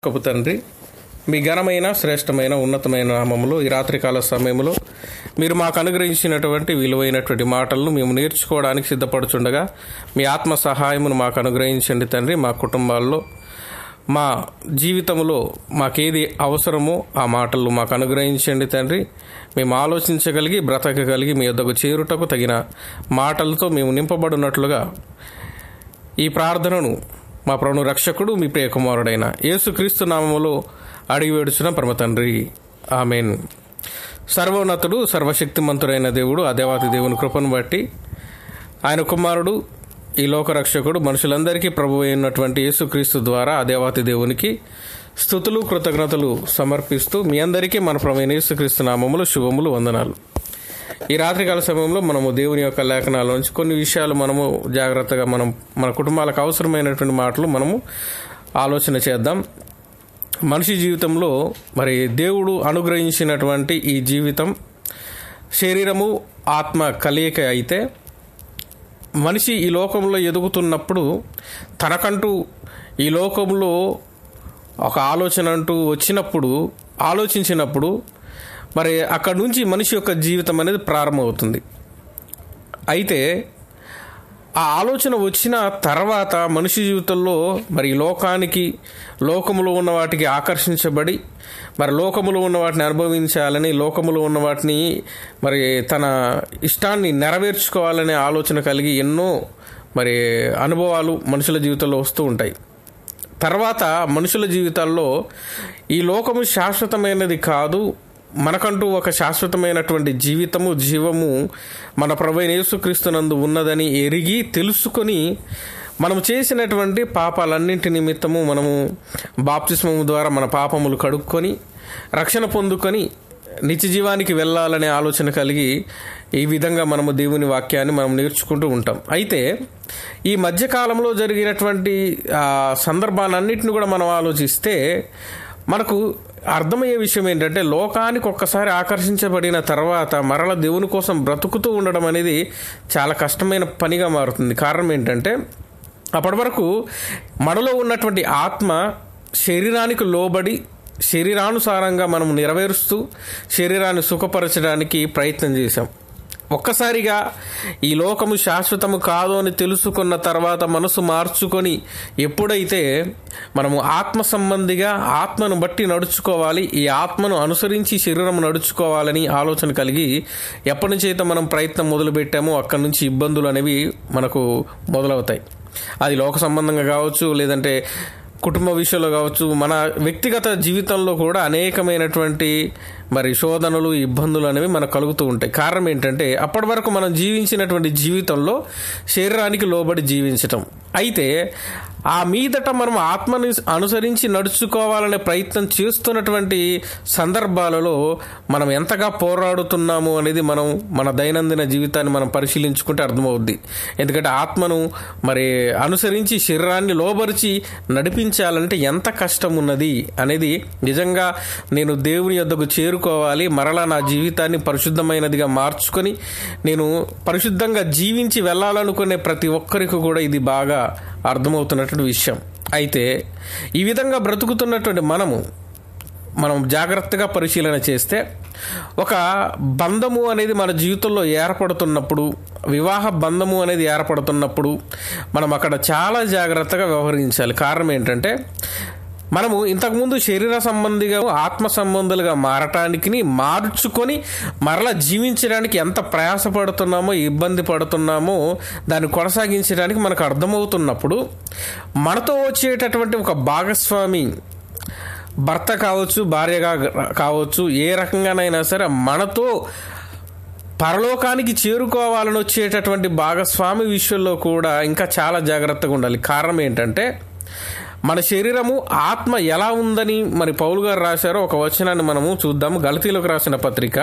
కపు తండ్రి మీ ఘనమైన శ్రేష్టమైన ఉన్నతమైన నామములో ఈ రాత్రికాల సమయంలో మీరు మాకు అనుగ్రహించినటువంటి విలువైనటువంటి మాటలను మేము నేర్చుకోవడానికి సిద్ధపడుచుండగా మీ ఆత్మ సహాయమును మాకు అనుగ్రహించండి తండ్రి మా కుటుంబాల్లో మా జీవితంలో మాకేది అవసరమో ఆ మాటలు మాకు అనుగ్రహించండి తండ్రి మేము ఆలోచించగలిగి బ్రతకగలిగి మీ యొద్దకు చేరుటకు తగిన మాటలతో మేము నింపబడినట్లుగా ఈ ప్రార్థనను మా ప్రభును రక్షకుడు మీ ప్రియ కుమారుడైన యేసుక్రీస్తు నామములో అడిగి వేడుచున్న పరమ తండ్రి ఆమెన్ సర్వోన్నతుడు సర్వశక్తిమంతుడైన దేవుడు ఆ దేవాతి దేవుని కృపను బట్టి ఆయన కుమారుడు ఈ లోకరక్షకుడు మనుషులందరికీ ప్రభు అయినటువంటి యేసుక్రీస్తు ద్వారా ఆ దేవాతి దేవునికి స్థుతులు కృతజ్ఞతలు సమర్పిస్తూ మీ అందరికీ మన ప్రభు యేసుక్రీస్తు నామములు శుభములు వందనాలు ఈ రాత్రికాల సమయంలో మనము దేవుని యొక్క లేఖనాల నుంచి కొన్ని విషయాలు మనము జాగ్రత్తగా మనం మన కుటుంబాలకు అవసరమైనటువంటి మాటలు మనము ఆలోచన చేద్దాం మనిషి జీవితంలో మరి దేవుడు అనుగ్రహించినటువంటి ఈ జీవితం శరీరము ఆత్మ కలయిక అయితే మనిషి ఈ లోకంలో ఎదుగుతున్నప్పుడు తనకంటూ ఈ లోకంలో ఒక ఆలోచన అంటూ వచ్చినప్పుడు ఆలోచించినప్పుడు మరి అక్కడ నుంచి మనిషి యొక్క జీవితం అనేది ప్రారంభమవుతుంది అయితే ఆ ఆలోచన వచ్చిన తర్వాత మనిషి జీవితంలో మరి ఈ లోకానికి లోకములో ఉన్న వాటికి ఆకర్షించబడి మరి లోకములో ఉన్న వాటిని అనుభవించాలని లోకములో ఉన్న వాటిని మరి తన ఇష్టాన్ని నెరవేర్చుకోవాలనే ఆలోచన కలిగి ఎన్నో మరి అనుభవాలు మనుషుల జీవితంలో వస్తూ ఉంటాయి తర్వాత మనుషుల జీవితాల్లో ఈ లోకము శాశ్వతమైనది కాదు మనకంటూ ఒక శాశ్వతమైనటువంటి జీవితము జీవము మన ప్రభు యేసుక్రీస్తునందు ఉన్నదని ఎరిగి తెలుసుకొని మనం చేసినటువంటి పాపాలన్నింటి నిమిత్తము మనము బాప్తిస్మము ద్వారా మన పాపములు కడుక్కొని రక్షణ పొందుకొని నిత్య జీవానికి వెళ్ళాలనే ఆలోచన కలిగి ఈ విధంగా మనము దేవుని వాక్యాన్ని మనం నేర్చుకుంటూ ఉంటాం అయితే ఈ మధ్యకాలంలో జరిగినటువంటి సందర్భాలన్నింటిని కూడా మనం ఆలోచిస్తే మనకు అర్థమయ్యే విషయం ఏంటంటే లోకానికి ఒక్కసారి ఆకర్షించబడిన తర్వాత మరల దేవుని కోసం బ్రతుకుతూ ఉండడం అనేది చాలా కష్టమైన పనిగా మారుతుంది కారణం ఏంటంటే అప్పటి వరకు మనలో ఉన్నటువంటి ఆత్మ శరీరానికి లోబడి శరీరానుసారంగా మనం నెరవేరుస్తూ శరీరాన్ని సుఖపరచడానికి ప్రయత్నం చేశాం ఒక్కసారిగా ఈ లోకము శాశ్వతము కాదు అని తెలుసుకున్న తర్వాత మనసు మార్చుకొని ఎప్పుడైతే మనము ఆత్మ సంబంధిగా ఆత్మను బట్టి నడుచుకోవాలి ఈ ఆత్మను అనుసరించి శరీరం నడుచుకోవాలని ఆలోచన కలిగి ఎప్పటి నుంచి అయితే మనం ప్రయత్నం మొదలుపెట్టామో అక్కడి నుంచి ఇబ్బందులు అనేవి మనకు మొదలవుతాయి అది లోక సంబంధంగా కావచ్చు లేదంటే కుటుంబ విషయంలో కావచ్చు మన వ్యక్తిగత జీవితంలో కూడా అనేకమైనటువంటి మరి శోధనలు ఇబ్బందులు అనేవి మనకు కలుగుతూ ఉంటాయి కారణం ఏంటంటే అప్పటి వరకు మనం జీవించినటువంటి జీవితంలో శరీరానికి లోబడి జీవించటం అయితే ఆ మీదట మనం ఆత్మని అనుసరించి నడుచుకోవాలనే ప్రయత్నం చేస్తున్నటువంటి సందర్భాలలో మనం ఎంతగా పోరాడుతున్నాము అనేది మనం మన దైనందిన జీవితాన్ని మనం పరిశీలించుకుంటే అర్థమవుద్ది ఎందుకంటే ఆత్మను మరి అనుసరించి శరీరాన్ని లోబరిచి నడిపించాలంటే ఎంత కష్టం ఉన్నది అనేది నిజంగా నేను దేవుని యొద్దకు చేరుకోవాలి మరలా నా జీవితాన్ని పరిశుద్ధమైనదిగా మార్చుకొని నేను పరిశుద్ధంగా జీవించి వెళ్ళాలనుకునే ప్రతి ఒక్కరికి కూడా ఇది బాగా అర్థమవుతున్నటువంటి విషయం అయితే ఈ విధంగా బ్రతుకుతున్నటువంటి మనము మనం జాగ్రత్తగా పరిశీలన చేస్తే ఒక బంధము అనేది మన జీవితంలో ఏర్పడుతున్నప్పుడు వివాహ బంధము అనేది ఏర్పడుతున్నప్పుడు మనం అక్కడ చాలా జాగ్రత్తగా వ్యవహరించాలి కారణం ఏంటంటే మనము ఇంతకుముందు శరీర సంబంధిగా ఆత్మ సంబంధాలుగా మారటానికి మార్చుకొని మరలా జీవించడానికి ఎంత ప్రయాసపడుతున్నామో ఇబ్బంది పడుతున్నామో దాన్ని కొనసాగించడానికి మనకు అర్థమవుతున్నప్పుడు మనతో వచ్చేటటువంటి ఒక భాగస్వామి భర్త కావచ్చు భార్యగా కావచ్చు ఏ రకంగానైనా సరే మనతో పరలోకానికి చేరుకోవాలని వచ్చేటటువంటి భాగస్వామి విషయంలో కూడా ఇంకా చాలా జాగ్రత్తగా ఉండాలి కారణం ఏంటంటే మన శరీరము ఆత్మ ఎలా ఉందని మరి పౌలు గారు రాశారో ఒక వచనాన్ని మనము చూద్దాము గలతీలకు రాసిన పత్రిక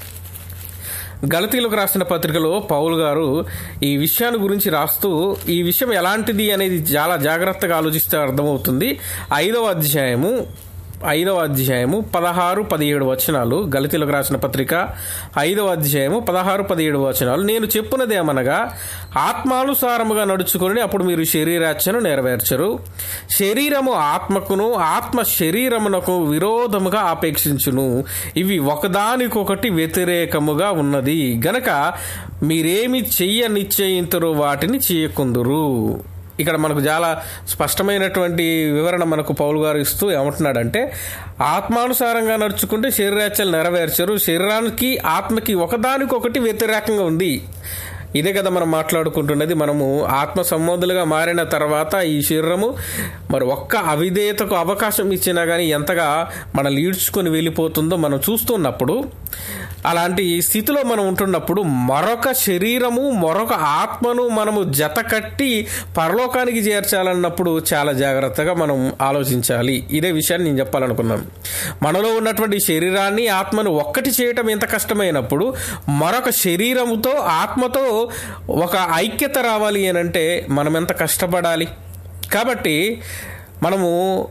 గలతీలకు రాసిన పత్రికలో పౌల్ గారు ఈ విషయాన్ని గురించి రాస్తూ ఈ విషయం ఎలాంటిది అనేది చాలా జాగ్రత్తగా ఆలోచిస్తే అర్థమవుతుంది ఐదవ అధ్యాయము ఐదవ అధ్యాయము పదహారు పదిహేడు వచనాలు గలితీలకు రాసిన పత్రిక ఐదవ అధ్యాయము పదహారు పదిహేడు వచనాలు నేను చెప్పున్నదేమనగా ఆత్మానుసారముగా నడుచుకొని అప్పుడు మీరు శరీరాచను నెరవేర్చరు శరీరము ఆత్మకును ఆత్మ శరీరమునకు విరోధముగా ఆపేక్షించును ఇవి ఒకదానికొకటి వ్యతిరేకముగా ఉన్నది గనక మీరేమి చెయ్య నిశ్చయింతురు వాటిని చేయకుందురు ఇక్కడ మనకు చాలా స్పష్టమైనటువంటి వివరణ మనకు పౌలు గారు ఇస్తూ ఏమంటున్నాడంటే ఆత్మానుసారంగా నడుచుకుంటే శరీరాచలు నెరవేర్చరు శరీరానికి ఆత్మకి ఒకదానికొకటి వ్యతిరేకంగా ఉంది ఇదే కదా మనం మాట్లాడుకుంటున్నది మనము ఆత్మ సంబంధులుగా మారిన తర్వాత ఈ శరీరము మరి ఒక్క అవిధేయతకు అవకాశం ఇచ్చినా కానీ ఎంతగా మనల్ని ఈడ్చుకొని వెళ్ళిపోతుందో మనం చూస్తున్నప్పుడు అలాంటి స్థితిలో మనం ఉంటున్నప్పుడు మరొక శరీరము మరొక ఆత్మను మనము జత కట్టి పరలోకానికి చేర్చాలన్నప్పుడు చాలా జాగ్రత్తగా మనం ఆలోచించాలి ఇదే విషయాన్ని నేను చెప్పాలనుకున్నాను మనలో ఉన్నటువంటి శరీరాన్ని ఆత్మను ఒక్కటి చేయటం ఎంత కష్టమైనప్పుడు మరొక శరీరముతో ఆత్మతో ఒక ఐక్యత రావాలి అని అంటే మనం ఎంత కష్టపడాలి కాబట్టి మనము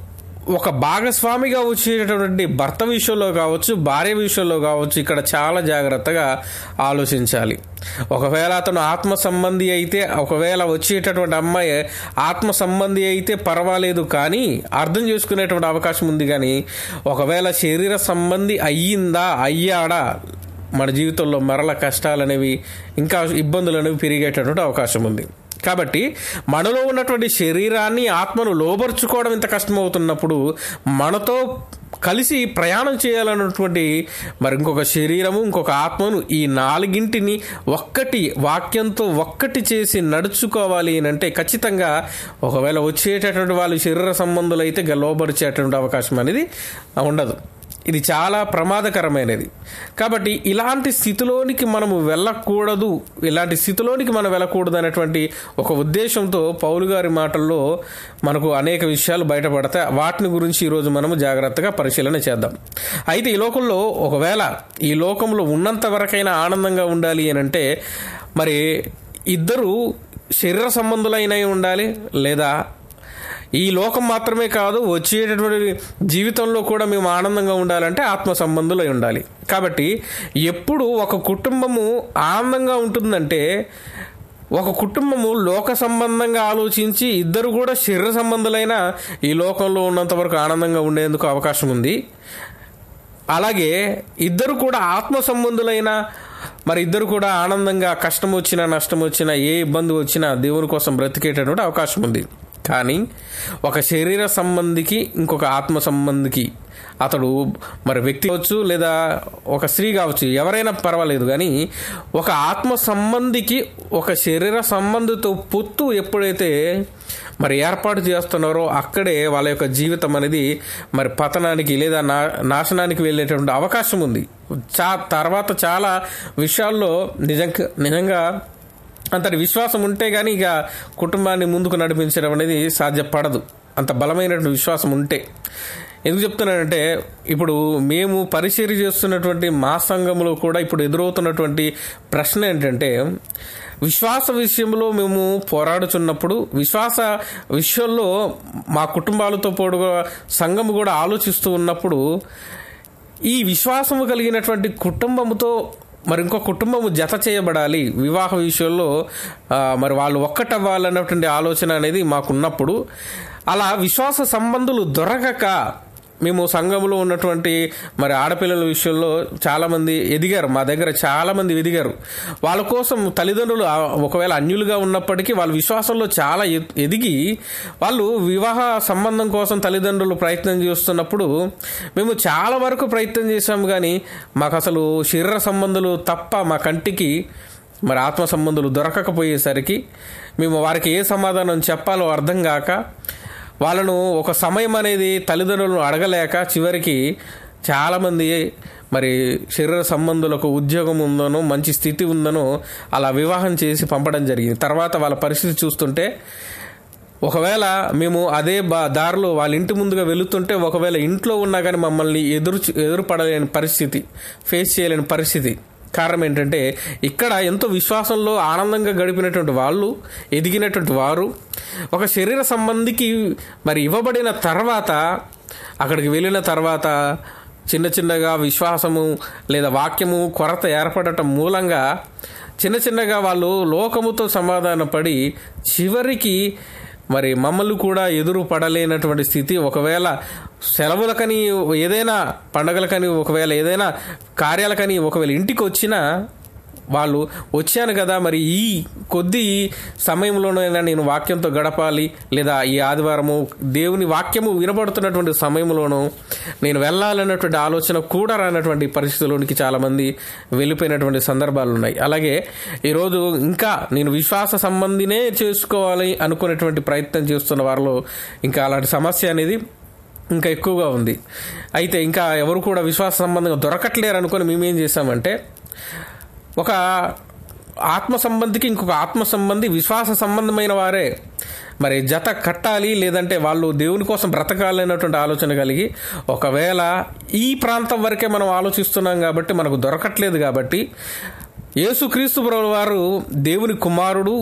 ఒక భాగస్వామిగా వచ్చేటటువంటి భర్త విషయంలో కావచ్చు భార్య విషయంలో కావచ్చు ఇక్కడ చాలా జాగ్రత్తగా ఆలోచించాలి ఒకవేళ అతను ఆత్మ సంబంధి అయితే ఒకవేళ వచ్చేటటువంటి అమ్మాయి ఆత్మ సంబంధి అయితే పర్వాలేదు కానీ అర్థం చేసుకునేటువంటి అవకాశం ఉంది కానీ ఒకవేళ శరీర సంబంధి అయ్యిందా అయ్యాడా మన జీవితంలో మరల కష్టాలు అనేవి ఇంకా ఇబ్బందులు అనేవి పెరిగేటటువంటి అవకాశం ఉంది కాబట్టి మనలో ఉన్నటువంటి శరీరాన్ని ఆత్మను లోబరుచుకోవడం ఇంత కష్టమవుతున్నప్పుడు మనతో కలిసి ప్రయాణం చేయాలన్నటువంటి మరి ఇంకొక శరీరము ఇంకొక ఆత్మను ఈ నాలుగింటిని ఒక్కటి వాక్యంతో ఒక్కటి చేసి నడుచుకోవాలి అని అంటే ఖచ్చితంగా ఒకవేళ వచ్చేటటువంటి వాళ్ళు శరీర సంబంధులు అయితే లోబరిచేటువంటి అవకాశం అనేది ఉండదు ఇది చాలా ప్రమాదకరమైనది కాబట్టి ఇలాంటి స్థితిలోనికి మనము వెళ్ళకూడదు ఇలాంటి స్థితిలోనికి మనం వెళ్ళకూడదు అనేటువంటి ఒక ఉద్దేశంతో పౌలు గారి మాటల్లో మనకు అనేక విషయాలు బయటపడతాయి వాటిని గురించి ఈరోజు మనము జాగ్రత్తగా పరిశీలన చేద్దాం అయితే ఈ లోకంలో ఒకవేళ ఈ లోకంలో ఉన్నంత వరకైనా ఆనందంగా ఉండాలి అని అంటే మరి ఇద్దరు శరీర సంబంధులైన ఉండాలి లేదా ఈ లోకం మాత్రమే కాదు వచ్చేటటువంటి జీవితంలో కూడా మేము ఆనందంగా ఉండాలంటే ఆత్మ సంబంధులై ఉండాలి కాబట్టి ఎప్పుడు ఒక కుటుంబము ఆనందంగా ఉంటుందంటే ఒక కుటుంబము లోక సంబంధంగా ఆలోచించి ఇద్దరు కూడా శరీర సంబంధులైన ఈ లోకంలో ఉన్నంత వరకు ఆనందంగా ఉండేందుకు అవకాశం ఉంది అలాగే ఇద్దరు కూడా ఆత్మ సంబంధులైన మరి ఇద్దరు కూడా ఆనందంగా కష్టం వచ్చినా నష్టం వచ్చినా ఏ ఇబ్బంది వచ్చినా దేవుని కోసం బ్రతికేటటువంటి అవకాశం ఉంది కానీ ఒక శరీర సంబంధికి ఇంకొక ఆత్మ సంబంధికి అతడు మరి వ్యక్తి కావచ్చు లేదా ఒక స్త్రీ కావచ్చు ఎవరైనా పర్వాలేదు కానీ ఒక ఆత్మ సంబంధికి ఒక శరీర సంబంధితో పొత్తు ఎప్పుడైతే మరి ఏర్పాటు చేస్తున్నారో అక్కడే వాళ్ళ యొక్క జీవితం అనేది మరి పతనానికి లేదా నా నాశనానికి వెళ్ళేటువంటి అవకాశం ఉంది చా తర్వాత చాలా విషయాల్లో నిజంగా నిజంగా అంతటి విశ్వాసం ఉంటే కానీ ఇక కుటుంబాన్ని ముందుకు నడిపించడం అనేది సాధ్యపడదు అంత బలమైనటువంటి విశ్వాసం ఉంటే ఎందుకు చెప్తున్నానంటే ఇప్పుడు మేము పరిచర్య చేస్తున్నటువంటి మా సంఘంలో కూడా ఇప్పుడు ఎదురవుతున్నటువంటి ప్రశ్న ఏంటంటే విశ్వాస విషయంలో మేము పోరాడుచున్నప్పుడు విశ్వాస విషయంలో మా కుటుంబాలతో పాటుగా సంఘం కూడా ఆలోచిస్తూ ఉన్నప్పుడు ఈ విశ్వాసము కలిగినటువంటి కుటుంబముతో మరి ఇంకో కుటుంబము జత చేయబడాలి వివాహ విషయంలో మరి వాళ్ళు ఒక్కటవ్వాలన్నటువంటి ఆలోచన అనేది మాకున్నప్పుడు అలా విశ్వాస సంబంధులు దొరకక మేము సంఘంలో ఉన్నటువంటి మరి ఆడపిల్లల విషయంలో చాలామంది ఎదిగారు మా దగ్గర చాలామంది ఎదిగారు వాళ్ళ కోసం తల్లిదండ్రులు ఒకవేళ అన్యులుగా ఉన్నప్పటికీ వాళ్ళ విశ్వాసంలో చాలా ఎదిగి వాళ్ళు వివాహ సంబంధం కోసం తల్లిదండ్రులు ప్రయత్నం చేస్తున్నప్పుడు మేము చాలా వరకు ప్రయత్నం చేశాము కానీ మాకు అసలు శరీర సంబంధాలు తప్ప మా కంటికి మరి ఆత్మ సంబంధులు దొరకకపోయేసరికి మేము వారికి ఏ సమాధానం చెప్పాలో అర్థం కాక వాళ్ళను ఒక సమయం అనేది తల్లిదండ్రులను అడగలేక చివరికి చాలామంది మరి శరీర సంబంధులకు ఉద్యోగం ఉందనో మంచి స్థితి ఉందనో అలా వివాహం చేసి పంపడం జరిగింది తర్వాత వాళ్ళ పరిస్థితి చూస్తుంటే ఒకవేళ మేము అదే బా దారిలో వాళ్ళ ఇంటి ముందుగా వెళుతుంటే ఒకవేళ ఇంట్లో ఉన్నా కానీ మమ్మల్ని ఎదురు ఎదురుపడలేని పరిస్థితి ఫేస్ చేయలేని పరిస్థితి కారణం ఏంటంటే ఇక్కడ ఎంతో విశ్వాసంలో ఆనందంగా గడిపినటువంటి వాళ్ళు ఎదిగినటువంటి వారు ఒక శరీర సంబంధికి మరి ఇవ్వబడిన తర్వాత అక్కడికి వెళ్ళిన తర్వాత చిన్న చిన్నగా విశ్వాసము లేదా వాక్యము కొరత ఏర్పడటం మూలంగా చిన్న చిన్నగా వాళ్ళు లోకముతో సమాధాన పడి చివరికి మరి మమ్మల్ని కూడా ఎదురు పడలేనటువంటి స్థితి ఒకవేళ సెలవులకని ఏదైనా పండగలకని ఒకవేళ ఏదైనా కార్యాలకని ఒకవేళ ఇంటికి వచ్చినా వాళ్ళు వచ్చాను కదా మరి ఈ కొద్ది సమయంలోనైనా నేను వాక్యంతో గడపాలి లేదా ఈ ఆదివారము దేవుని వాక్యము వినబడుతున్నటువంటి సమయంలోనూ నేను వెళ్ళాలన్నటువంటి ఆలోచన కూడా రానటువంటి పరిస్థితుల్లోనికి చాలామంది వెళ్ళిపోయినటువంటి సందర్భాలు ఉన్నాయి అలాగే ఈరోజు ఇంకా నేను విశ్వాస సంబంధినే చేసుకోవాలి అనుకునేటువంటి ప్రయత్నం చేస్తున్న వారిలో ఇంకా అలాంటి సమస్య అనేది ఇంకా ఎక్కువగా ఉంది అయితే ఇంకా ఎవరు కూడా విశ్వాస సంబంధంగా దొరకట్లేరు అనుకొని మేమేం చేశామంటే ఒక ఆత్మ సంబంధికి ఇంకొక ఆత్మ సంబంధి విశ్వాస సంబంధమైన వారే మరి జత కట్టాలి లేదంటే వాళ్ళు దేవుని కోసం బ్రతకాలి అన్నటువంటి ఆలోచన కలిగి ఒకవేళ ఈ ప్రాంతం వరకే మనం ఆలోచిస్తున్నాం కాబట్టి మనకు దొరకట్లేదు కాబట్టి యేసుక్రీస్తు ప్రభువు వారు దేవుని కుమారుడు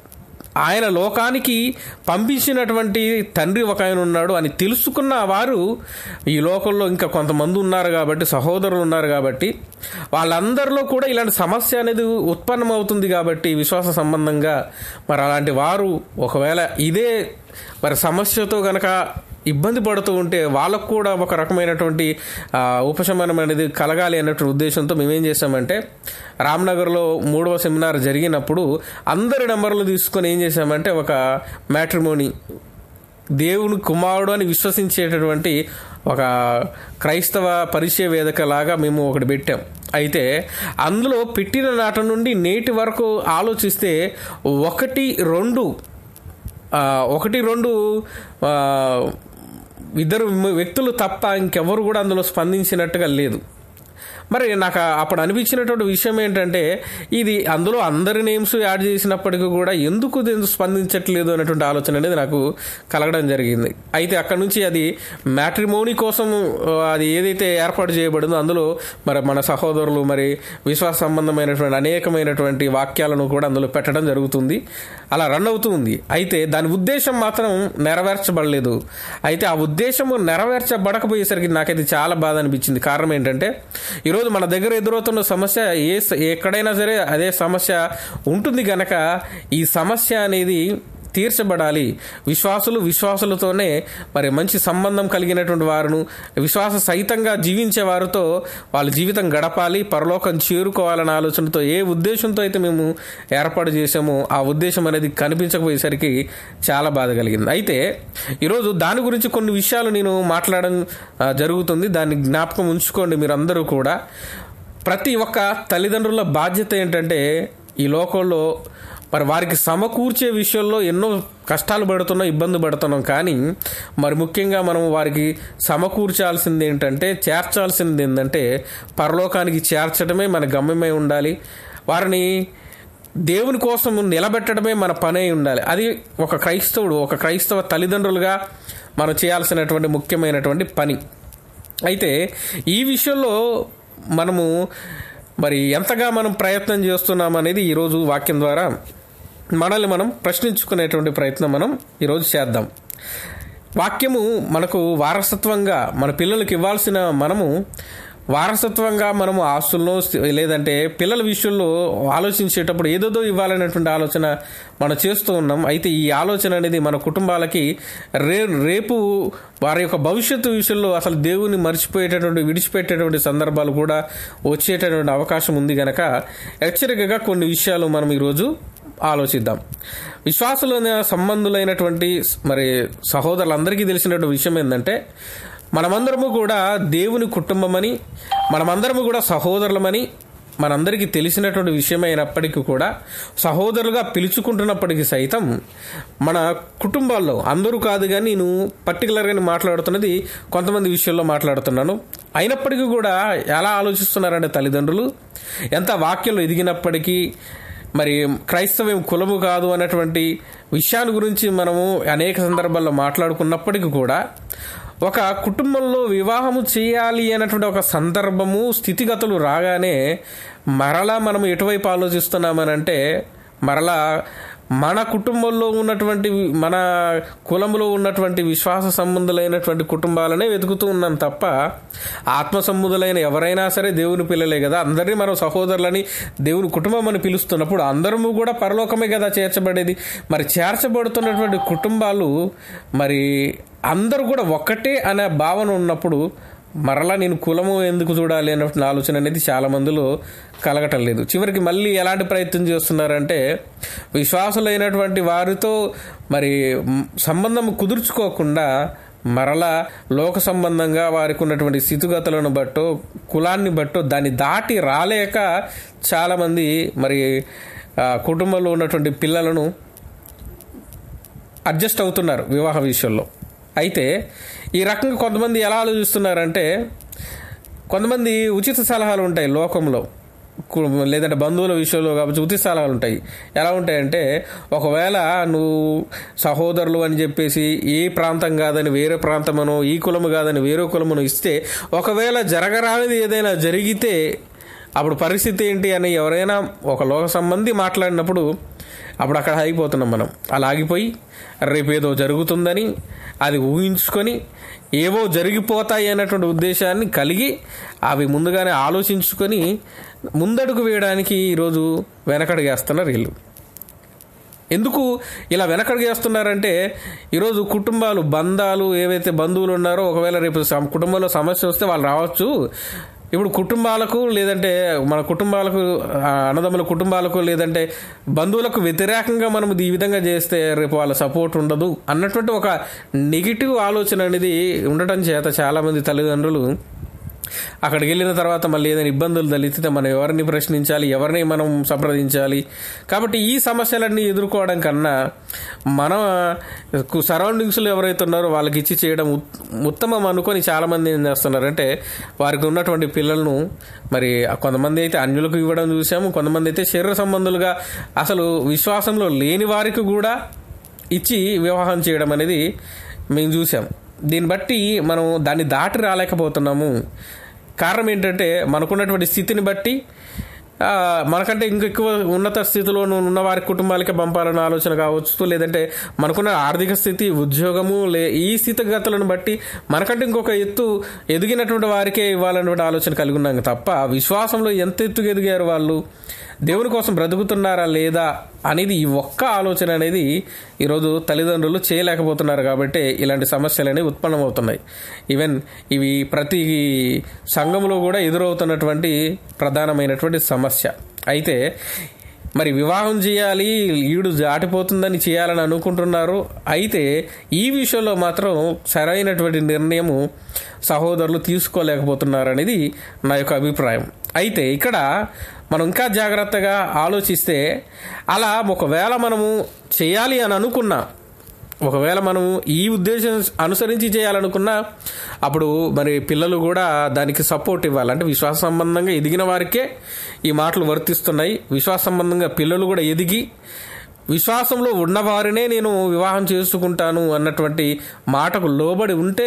ఆయన లోకానికి పంపించినటువంటి తండ్రి ఒక ఆయన ఉన్నాడు అని తెలుసుకున్న వారు ఈ లోకంలో ఇంకా కొంతమంది ఉన్నారు కాబట్టి సహోదరులు ఉన్నారు కాబట్టి వాళ్ళందరిలో కూడా ఇలాంటి సమస్య అనేది ఉత్పన్నమవుతుంది కాబట్టి విశ్వాస సంబంధంగా మరి అలాంటి వారు ఒకవేళ ఇదే మరి సమస్యతో గనక ఇబ్బంది పడుతూ ఉంటే వాళ్ళకు కూడా ఒక రకమైనటువంటి ఆ, ఉపశమనం అనేది కలగాలి అన్నటువంటి ఉద్దేశంతో మేమేం చేసామంటే రామ్నగర్లో మూడవ సెమినార్ జరిగినప్పుడు అందరి నెంబర్లు తీసుకొని ఏం చేసామంటే ఒక మ్యాట్రిమోని దేవుని కుమారుడు అని విశ్వసించేటటువంటి ఒక క్రైస్తవ పరిచయ వేదిక లాగా మేము ఒకటి పెట్టాం అయితే అందులో పెట్టిన నాటి నుండి నేటి వరకు ఆలోచిస్తే ఒకటి రెండు ఆ, ఒకటి రెండు ఆ, ఇద్దరు వ్యక్తులు తప్ప ఇంకెవరు కూడా అందులో స్పందించినట్టుగా లేదు మరి నాకు అప్పుడు అనిపించినటువంటి విషయం ఏంటంటే ఇది అందులో అందరి నేమ్స్ యాడ్ చేసినప్పటికీ కూడా ఎందుకు దీనికి స్పందించట్లేదు అనేటువంటి ఆలోచన అనేది నాకు కలగడం జరిగింది అయితే అక్కడ నుంచి అది మ్యాట్రిమోనీ కోసం ఆ, అది ఏదైతే ఏర్పాటు చేయబడిందో అందులో మరి మన సహోదరులు మరి విశ్వాస సంబంధమైనటువంటి అనేకమైనటువంటి వాక్యాలను కూడా అందులో పెట్టడం జరుగుతుంది అలా రన్ అవుతూ ఉంది అయితే దాని ఉద్దేశం మాత్రం నెరవేర్చబడలేదు అయితే ఆ ఉద్దేశము నెరవేర్చబడకపోయేసరికి నాకైతే చాలా బాధ అనిపించింది కారణం ఏంటంటే ఈరోజు మన దగ్గర ఎదురవుతున్న సమస్య ఏ ఎక్కడైనా సరే అదే సమస్య ఉంటుంది గనక ఈ సమస్య అనేది తీర్చబడాలి విశ్వాసులు విశ్వాసులతోనే మరి మంచి సంబంధం కలిగినటువంటి వారును విశ్వాస సహితంగా జీవించే వారితో వాళ్ళ జీవితం గడపాలి పరలోకం చేరుకోవాలన్న ఆలోచనతో ఏ ఉద్దేశంతో అయితే మేము ఏర్పాటు చేసామో ఆ ఉద్దేశం అనేది కనిపించకపోయేసరికి చాలా బాధ కలిగింది అయితే ఈరోజు దాని గురించి కొన్ని విషయాలు నేను మాట్లాడడం ఆ, జరుగుతుంది దాన్ని జ్ఞాపకం ఉంచుకోండి మీరందరూ కూడా ప్రతి ఒక్క తల్లిదండ్రుల బాధ్యత ఏంటంటే ఈ లోకంలో మరి వారికి సమకూర్చే విషయంలో ఎన్నో కష్టాలు పడుతున్నాం ఇబ్బంది పడుతున్నాం కానీ మరి ముఖ్యంగా మనం వారికి సమకూర్చాల్సింది ఏంటంటే చేర్చాల్సింది ఏంటంటే పరలోకానికి చేర్చడమే మన గమ్యమై ఉండాలి వారిని దేవుని కోసం నిలబెట్టడమే మన పని అయి ఉండాలి అది ఒక క్రైస్తవుడు ఒక క్రైస్తవ తల్లిదండ్రులుగా మనం చేయాల్సినటువంటి ముఖ్యమైనటువంటి పని అయితే ఈ విషయంలో మనము మరి ఎంతగా మనం ప్రయత్నం చేస్తున్నాం అనేది ఈరోజు వాక్యం ద్వారా మనల్ని మనం ప్రశ్నించుకునేటువంటి ప్రయత్నం మనం ఈరోజు చేద్దాం వాక్యము మనకు వారసత్వంగా మన పిల్లలకు ఇవ్వాల్సిన మనము వారసత్వంగా మనము ఆస్తుల్లో లేదంటే పిల్లల విషయంలో ఆలోచించేటప్పుడు ఏదేదో ఇవ్వాలనేటువంటి ఆలోచన మనం చేస్తూ ఉన్నాం అయితే ఈ ఆలోచన అనేది మన కుటుంబాలకి రే రేపు వారి యొక్క భవిష్యత్తు విషయంలో అసలు దేవుని మర్చిపోయేటటువంటి విడిచిపెట్టేటువంటి సందర్భాలు కూడా వచ్చేటటువంటి అవకాశం ఉంది గనక హెచ్చరికగా కొన్ని విషయాలు మనం ఈరోజు ఆలోచిద్దాం విశ్వాసులైన సంబంధులైనటువంటి మరి సహోదరులందరికీ తెలిసినటువంటి విషయం ఏంటంటే మనమందరము కూడా దేవుని కుటుంబమని మనమందరము కూడా సహోదరులమని మనందరికీ తెలిసినటువంటి విషయమైనప్పటికీ కూడా సహోదరులుగా పిలుచుకుంటున్నప్పటికీ సైతం మన కుటుంబాల్లో అందరూ కాదు కానీ నేను పర్టికులర్గా మాట్లాడుతున్నది కొంతమంది విషయంలో మాట్లాడుతున్నాను అయినప్పటికీ కూడా ఎలా ఆలోచిస్తున్నారంటే తల్లిదండ్రులు ఎంత వాక్యంలో ఎదిగినప్పటికీ మరి క్రైస్తవం కులము కాదు అన్నటువంటి విషయాన్ని గురించి మనము అనేక సందర్భాల్లో మాట్లాడుకున్నప్పటికీ కూడా ఒక కుటుంబంలో వివాహము చేయాలి అన్నటువంటి ఒక సందర్భము స్థితిగతులు రాగానే మరలా మనం ఎటువైపు ఆలోచిస్తున్నామనంటే మరలా మన కుటుంబంలో ఉన్నటువంటి మన కులంలో ఉన్నటువంటి విశ్వాస సంబంధులైనటువంటి కుటుంబాలనే వెతుకుతూ ఉన్నాం తప్ప ఆత్మ సంబంధులైన ఎవరైనా సరే దేవుని పిల్లలే కదా అందరినీ మనం సహోదరులని దేవుని కుటుంబం అని పిలుస్తున్నప్పుడు అందరము కూడా పరలోకమే కదా చేర్చబడేది మరి చేర్చబడుతున్నటువంటి కుటుంబాలు మరి అందరూ కూడా ఒక్కటే అనే భావన ఉన్నప్పుడు మరలా నేను కులము ఎందుకు చూడాలి అన్నటువంటి ఆలోచన అనేది చాలా మందిలో కలగటం లేదు చివరికి మళ్ళీ ఎలాంటి ప్రయత్నం చేస్తున్నారంటే విశ్వాసులైనటువంటి వారితో మరి మ్, సంబంధం కుదుర్చుకోకుండా మరలా లోక సంబంధంగా వారికి ఉన్నటువంటి స్థితిగతులను బట్టో కులాన్ని బట్టో దాన్ని దాటి రాలేక చాలామంది మరి ఆ, కుటుంబంలో ఉన్నటువంటి పిల్లలను అడ్జస్ట్ అవుతున్నారు వివాహ విషయంలో అయితే ఈ రకంగా కొంతమంది ఎలా ఆలోచిస్తున్నారంటే కొంతమంది ఉచిత సలహాలు ఉంటాయి లోకంలో కు- లేదంటే బంధువుల విషయంలో కాబట్టి ఉచిత సలహాలు ఉంటాయి ఎలా ఉంటాయంటే ఒకవేళ నువ్వు సహోదరులు అని చెప్పేసి ఏ ప్రాంతం కాదని వేరే ప్రాంతమనో ఈ కులము కాదని వేరే కులమును ఇస్తే ఒకవేళ జరగరానిది ఏదైనా జరిగితే అప్పుడు పరిస్థితి ఏంటి అని ఎవరైనా ఒక లోక సంబంధి మాట్లాడినప్పుడు అప్పుడు అక్కడ ఆగిపోతున్నాం మనం అలా ఆగిపోయి రేపు ఏదో జరుగుతుందని అది ఊహించుకొని ఏవో జరిగిపోతాయి అన్నటువంటి ఉద్దేశాన్ని కలిగి అవి ముందుగానే ఆలోచించుకొని ముందడుగు వేయడానికి ఈరోజు వెనకడుగేస్తున్నారు వీళ్ళు ఎందుకు ఇలా వెనకడుగేస్తున్నారంటే ఈరోజు కుటుంబాలు బంధాలు ఏవైతే బంధువులు ఉన్నారో ఒకవేళ రేపు సమ- కుటుంబంలో సమస్య వస్తే వాళ్ళు రావచ్చు ఇప్పుడు కుటుంబాలకు లేదంటే మన కుటుంబాలకు ఆ, అన్నదమ్ముల కుటుంబాలకు లేదంటే బంధువులకు వ్యతిరేకంగా మనం ఈ విధంగా చేస్తే రేపు వాళ్ళ సపోర్ట్ ఉండదు అన్నటువంటి ఒక నెగిటివ్ ఆలోచన అనేది ఉండటం చేత చాలామంది తల్లిదండ్రులు అక్కడికి వెళ్ళిన తర్వాత మళ్ళీ ఏదైనా ఇబ్బందులు తలెత్తితే మనం ఎవరిని ప్రశ్నించాలి ఎవరిని మనం సంప్రదించాలి కాబట్టి ఈ సమస్యలన్నీ ఎదుర్కోవడం కన్నా మన సరౌండింగ్స్లో ఎవరైతే ఉన్నారో వాళ్ళకి ఇచ్చి చేయడం ఉత్- ఉత్తమం అనుకొని చాలామంది ఏం చేస్తున్నారంటే వారికి ఉన్నటువంటి పిల్లలను మరి కొంతమంది అయితే అన్యులకు ఇవ్వడం చూసాము కొంతమంది అయితే శరీర సంబంధులుగా అసలు విశ్వాసంలో లేని వారికి కూడా ఇచ్చి వివాహం చేయడం అనేది మేము చూసాం దీన్ని బట్టి మనం దాన్ని దాటి రాలేకపోతున్నాము కారణం ఏంటంటే మనకున్నటువంటి స్థితిని బట్టి ఆ, మనకంటే ఇంకెక్కువ ఉన్నత స్థితిలో ఉన్న వారి కుటుంబాలకే పంపాలన్న ఆలోచన కావచ్చు లేదంటే మనకున్న ఆర్థిక స్థితి ఉద్యోగము లే ఈ స్థితిగతులను బట్టి మనకంటే ఇంకొక ఎత్తు ఎదిగినటువంటి వారికే ఇవ్వాలన్నటువంటి ఆలోచన కలిగి ఉన్నాం తప్ప విశ్వాసంలో ఎంత ఎత్తుకు ఎదిగారు వాళ్ళు దేవుని కోసం బ్రతుకుతున్నారా లేదా అనేది ఈ ఒక్క ఆలోచన అనేది ఈరోజు తల్లిదండ్రులు చేయలేకపోతున్నారు కాబట్టి ఇలాంటి సమస్యలు అనేవి ఉత్పన్నమవుతున్నాయి ఈవెన్ ఇవి ప్రతి సంఘంలో కూడా ఎదురవుతున్నటువంటి ప్రధానమైనటువంటి సమస్య అయితే మరి వివాహం చేయాలి ఈడు దాటిపోతుందని చేయాలని అనుకుంటున్నారు అయితే ఈ విషయంలో మాత్రం సరైనటువంటి నిర్ణయము సహోదరులు తీసుకోలేకపోతున్నారు అనేది నా యొక్క అభిప్రాయం అయితే ఇక్కడ మనం ఇంకా జాగ్రత్తగా ఆలోచిస్తే అలా ఒకవేళ మనము చేయాలి అని అనుకున్నా ఒకవేళ మనం ఈ ఉద్దేశం అనుసరించి చేయాలనుకున్నా అప్పుడు మరి పిల్లలు కూడా దానికి సపోర్ట్ ఇవ్వాలి అంటే విశ్వాస సంబంధంగా ఎదిగిన వారికే ఈ మాటలు వర్తిస్తున్నాయి విశ్వాస సంబంధంగా పిల్లలు కూడా ఎదిగి విశ్వాసంలో ఉన్నవారినే నేను వివాహం చేసుకుంటాను అన్నటువంటి మాటకు లోబడి ఉంటే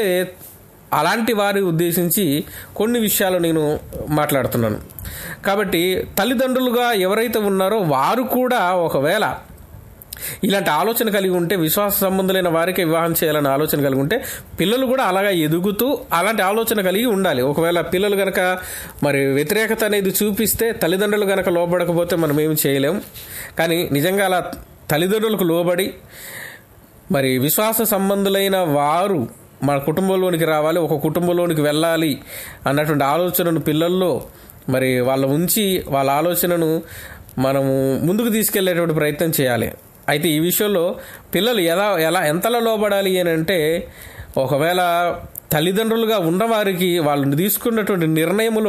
అలాంటి వారి ఉద్దేశించి కొన్ని విషయాలు నేను మాట్లాడుతున్నాను కాబట్టి తల్లిదండ్రులుగా ఎవరైతే ఉన్నారో వారు కూడా ఒకవేళ ఇలాంటి ఆలోచన కలిగి ఉంటే విశ్వాస సంబంధులైన వారికి వివాహం చేయాలనే ఆలోచన కలిగి ఉంటే పిల్లలు కూడా అలాగా ఎదుగుతూ అలాంటి ఆలోచన కలిగి ఉండాలి ఒకవేళ పిల్లలు గనక మరి వ్యతిరేకత అనేది చూపిస్తే తల్లిదండ్రులు గనక లోబడకపోతే మనం ఏమి చేయలేం కానీ నిజంగా అలా తల్లిదండ్రులకు లోబడి మరి విశ్వాస సంబంధులైన వారు మన కుటుంబంలోనికి రావాలి ఒక కుటుంబంలోనికి వెళ్ళాలి అన్నటువంటి ఆలోచనను పిల్లల్లో మరి వాళ్ళ ఉంచి వాళ్ళ ఆలోచనను మనము ముందుకు తీసుకెళ్లేటువంటి ప్రయత్నం చేయాలి అయితే ఈ విషయంలో పిల్లలు ఎలా ఎలా ఎంతలా లోబడాలి అని అంటే ఒకవేళ తల్లిదండ్రులుగా ఉన్నవారికి వాళ్ళు తీసుకున్నటువంటి నిర్ణయములో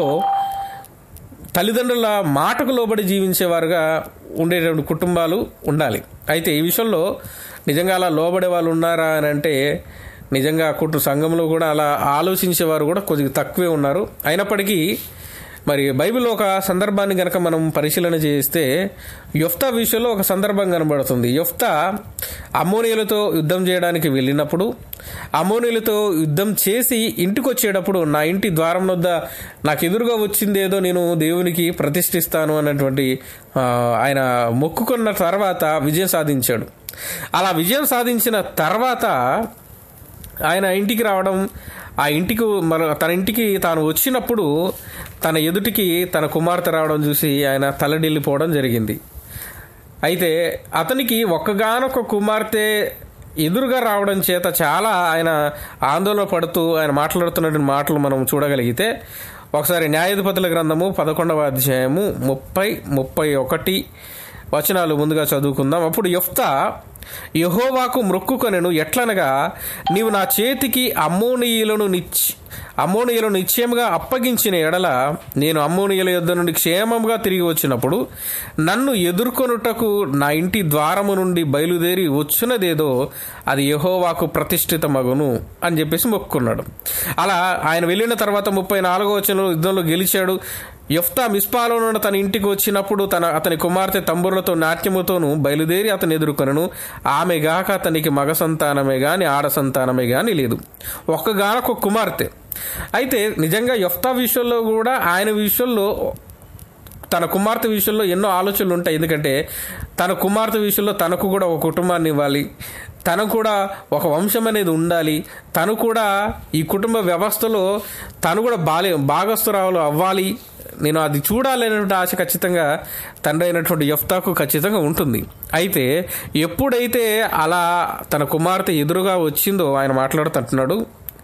తల్లిదండ్రుల మాటకు లోబడి జీవించేవారుగా ఉండేటువంటి కుటుంబాలు ఉండాలి అయితే ఈ విషయంలో నిజంగా అలా లోబడే వాళ్ళు ఉన్నారా అని అంటే నిజంగా కుటుంబ సంఘంలో కూడా అలా ఆలోచించేవారు కూడా కొద్దిగా తక్కువే ఉన్నారు అయినప్పటికీ మరి బైబిల్ ఒక సందర్భాన్ని గనక మనం పరిశీలన చేస్తే యొఫ్తా విషయంలో ఒక సందర్భం కనబడుతుంది యొఫ్తా అమ్మోనియలతో యుద్ధం చేయడానికి వెళ్ళినప్పుడు అమ్మోనియలతో యుద్ధం చేసి ఇంటికి వచ్చేటప్పుడు నా ఇంటి ద్వారం వద్ద నాకు ఎదురుగా వచ్చిందేదో నేను దేవునికి ప్రతిష్ఠిస్తాను అన్నటువంటి ఆ, ఆయన మొక్కుకున్న తర్వాత విజయం సాధించాడు అలా విజయం సాధించిన తర్వాత ఆయన ఇంటికి రావడం ఆ ఇంటికి మన తన ఇంటికి తాను వచ్చినప్పుడు తన ఎదుటికి తన కుమార్తె రావడం చూసి ఆయన తలడిల్లిపోవడం జరిగింది అయితే అతనికి ఒక్కగానొక్క కుమార్తె ఎదురుగా రావడం చేత చాలా ఆయన ఆందోళన పడుతూ ఆయన మాట్లాడుతున్నటువంటి మాటలు మనం చూడగలిగితే ఒకసారి న్యాయాధిపతుల గ్రంథము పదకొండవ అధ్యాయము ముప్పై ముప్పై ఒకటి వచనాలు ముందుగా చదువుకుందాం అప్పుడు యొఫ్తా యహోవాకు మ్రొక్కుకొనెను ఎట్లనగా నీవు నా చేతికి అమ్మోనీయులను నిచ్ అమ్మోనీయులను నిశ్చయముగా అప్పగించిన ఎడల నేను అమ్మోనీయుల యొద్ద నుండి క్షేమముగా తిరిగి వచ్చినప్పుడు నన్ను ఎదుర్కొనుటకు నా ఇంటి ద్వారము నుండి బయలుదేరి వచ్చినదేదో అది యహోవాకు ప్రతిష్ఠిత మగును అని చెప్పేసి మొక్కుకున్నాడు అలా ఆయన వెళ్ళిన తర్వాత ముప్పై నాలుగో వచ్చిన యుద్ధంలో గెలిచాడు యఫ్తా మిస్పాలో నుండి తన ఇంటికి వచ్చినప్పుడు తన అతని కుమార్తె తంబుర్లతో నాట్యముతోనూ బయలుదేరి అతను ఎదుర్కొనను ఆమె గాక అతనికి మగ సంతానమే గాని ఆడ సంతానమే గాని లేదు ఒక్కగానొక్క కుమార్తె అయితే నిజంగా యఫ్తా విషయంలో కూడా ఆయన విషయంలో తన కుమార్తె విషయంలో ఎన్నో ఆలోచనలు ఉంటాయి ఎందుకంటే తన కుమార్తె విషయంలో తనకు కూడా ఒక కుటుంబాన్ని ఇవ్వాలి తనకు కూడా ఒక వంశం అనేది ఉండాలి తను కూడా ఈ కుటుంబ వ్యవస్థలో తను కూడా బాలే భాగస్తురాలు అవ్వాలి నేను అది చూడాలనేటువంటి ఆశ ఖచ్చితంగా తండ్రి అయినటువంటి యఫ్తాకు ఖచ్చితంగా ఉంటుంది అయితే ఎప్పుడైతే అలా తన కుమార్తె ఎదురుగా వచ్చిందో ఆయన మాట్లాడుతుంటున్నాడు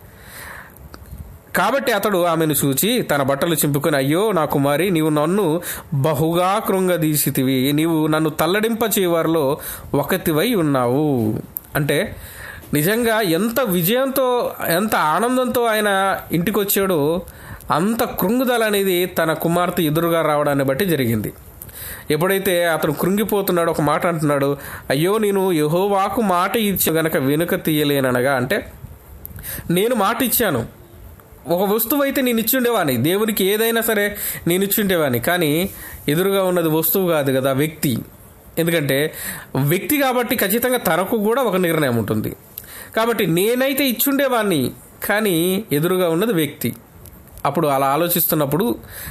కాబట్టి అతడు ఆమెను చూచి తన బట్టలు చింపుకొని అయ్యో నా కుమారి నీవు నన్ను బహుగా కృంగదీసితివి నీవు నన్ను తల్లడింప చేయవారిలో ఒకతివై ఉన్నావు అంటే నిజంగా ఎంత విజయంతో ఎంత ఆనందంతో ఆయన ఇంటికి వచ్చాడో అంత కృంగుదల అనేది తన కుమార్తె ఎదురుగా రావడాన్ని బట్టి జరిగింది ఎప్పుడైతే అతను కృంగిపోతున్నాడు ఒక మాట అంటున్నాడు అయ్యో నేను యహోవాకు మాట ఇచ్చి గనక వెనుక తీయలేననగా అంటే నేను మాట ఇచ్చాను ఒక వస్తువు అయితే నేను ఇచ్చుండేవాని దేవునికి ఏదైనా సరే నేను ఇచ్చుండేవాని కానీ ఎదురుగా ఉన్నది వస్తువు కాదు కదా వ్యక్తి ఎందుకంటే వ్యక్తి కాబట్టి ఖచ్చితంగా తనకు కూడా ఒక నిర్ణయం ఉంటుంది కాబట్టి నేనైతే ఇచ్చుండేవాడిని కానీ ఎదురుగా ఉన్నది వ్యక్తి అప్పుడు అలా ఆలోచిస్తున్నప్పుడు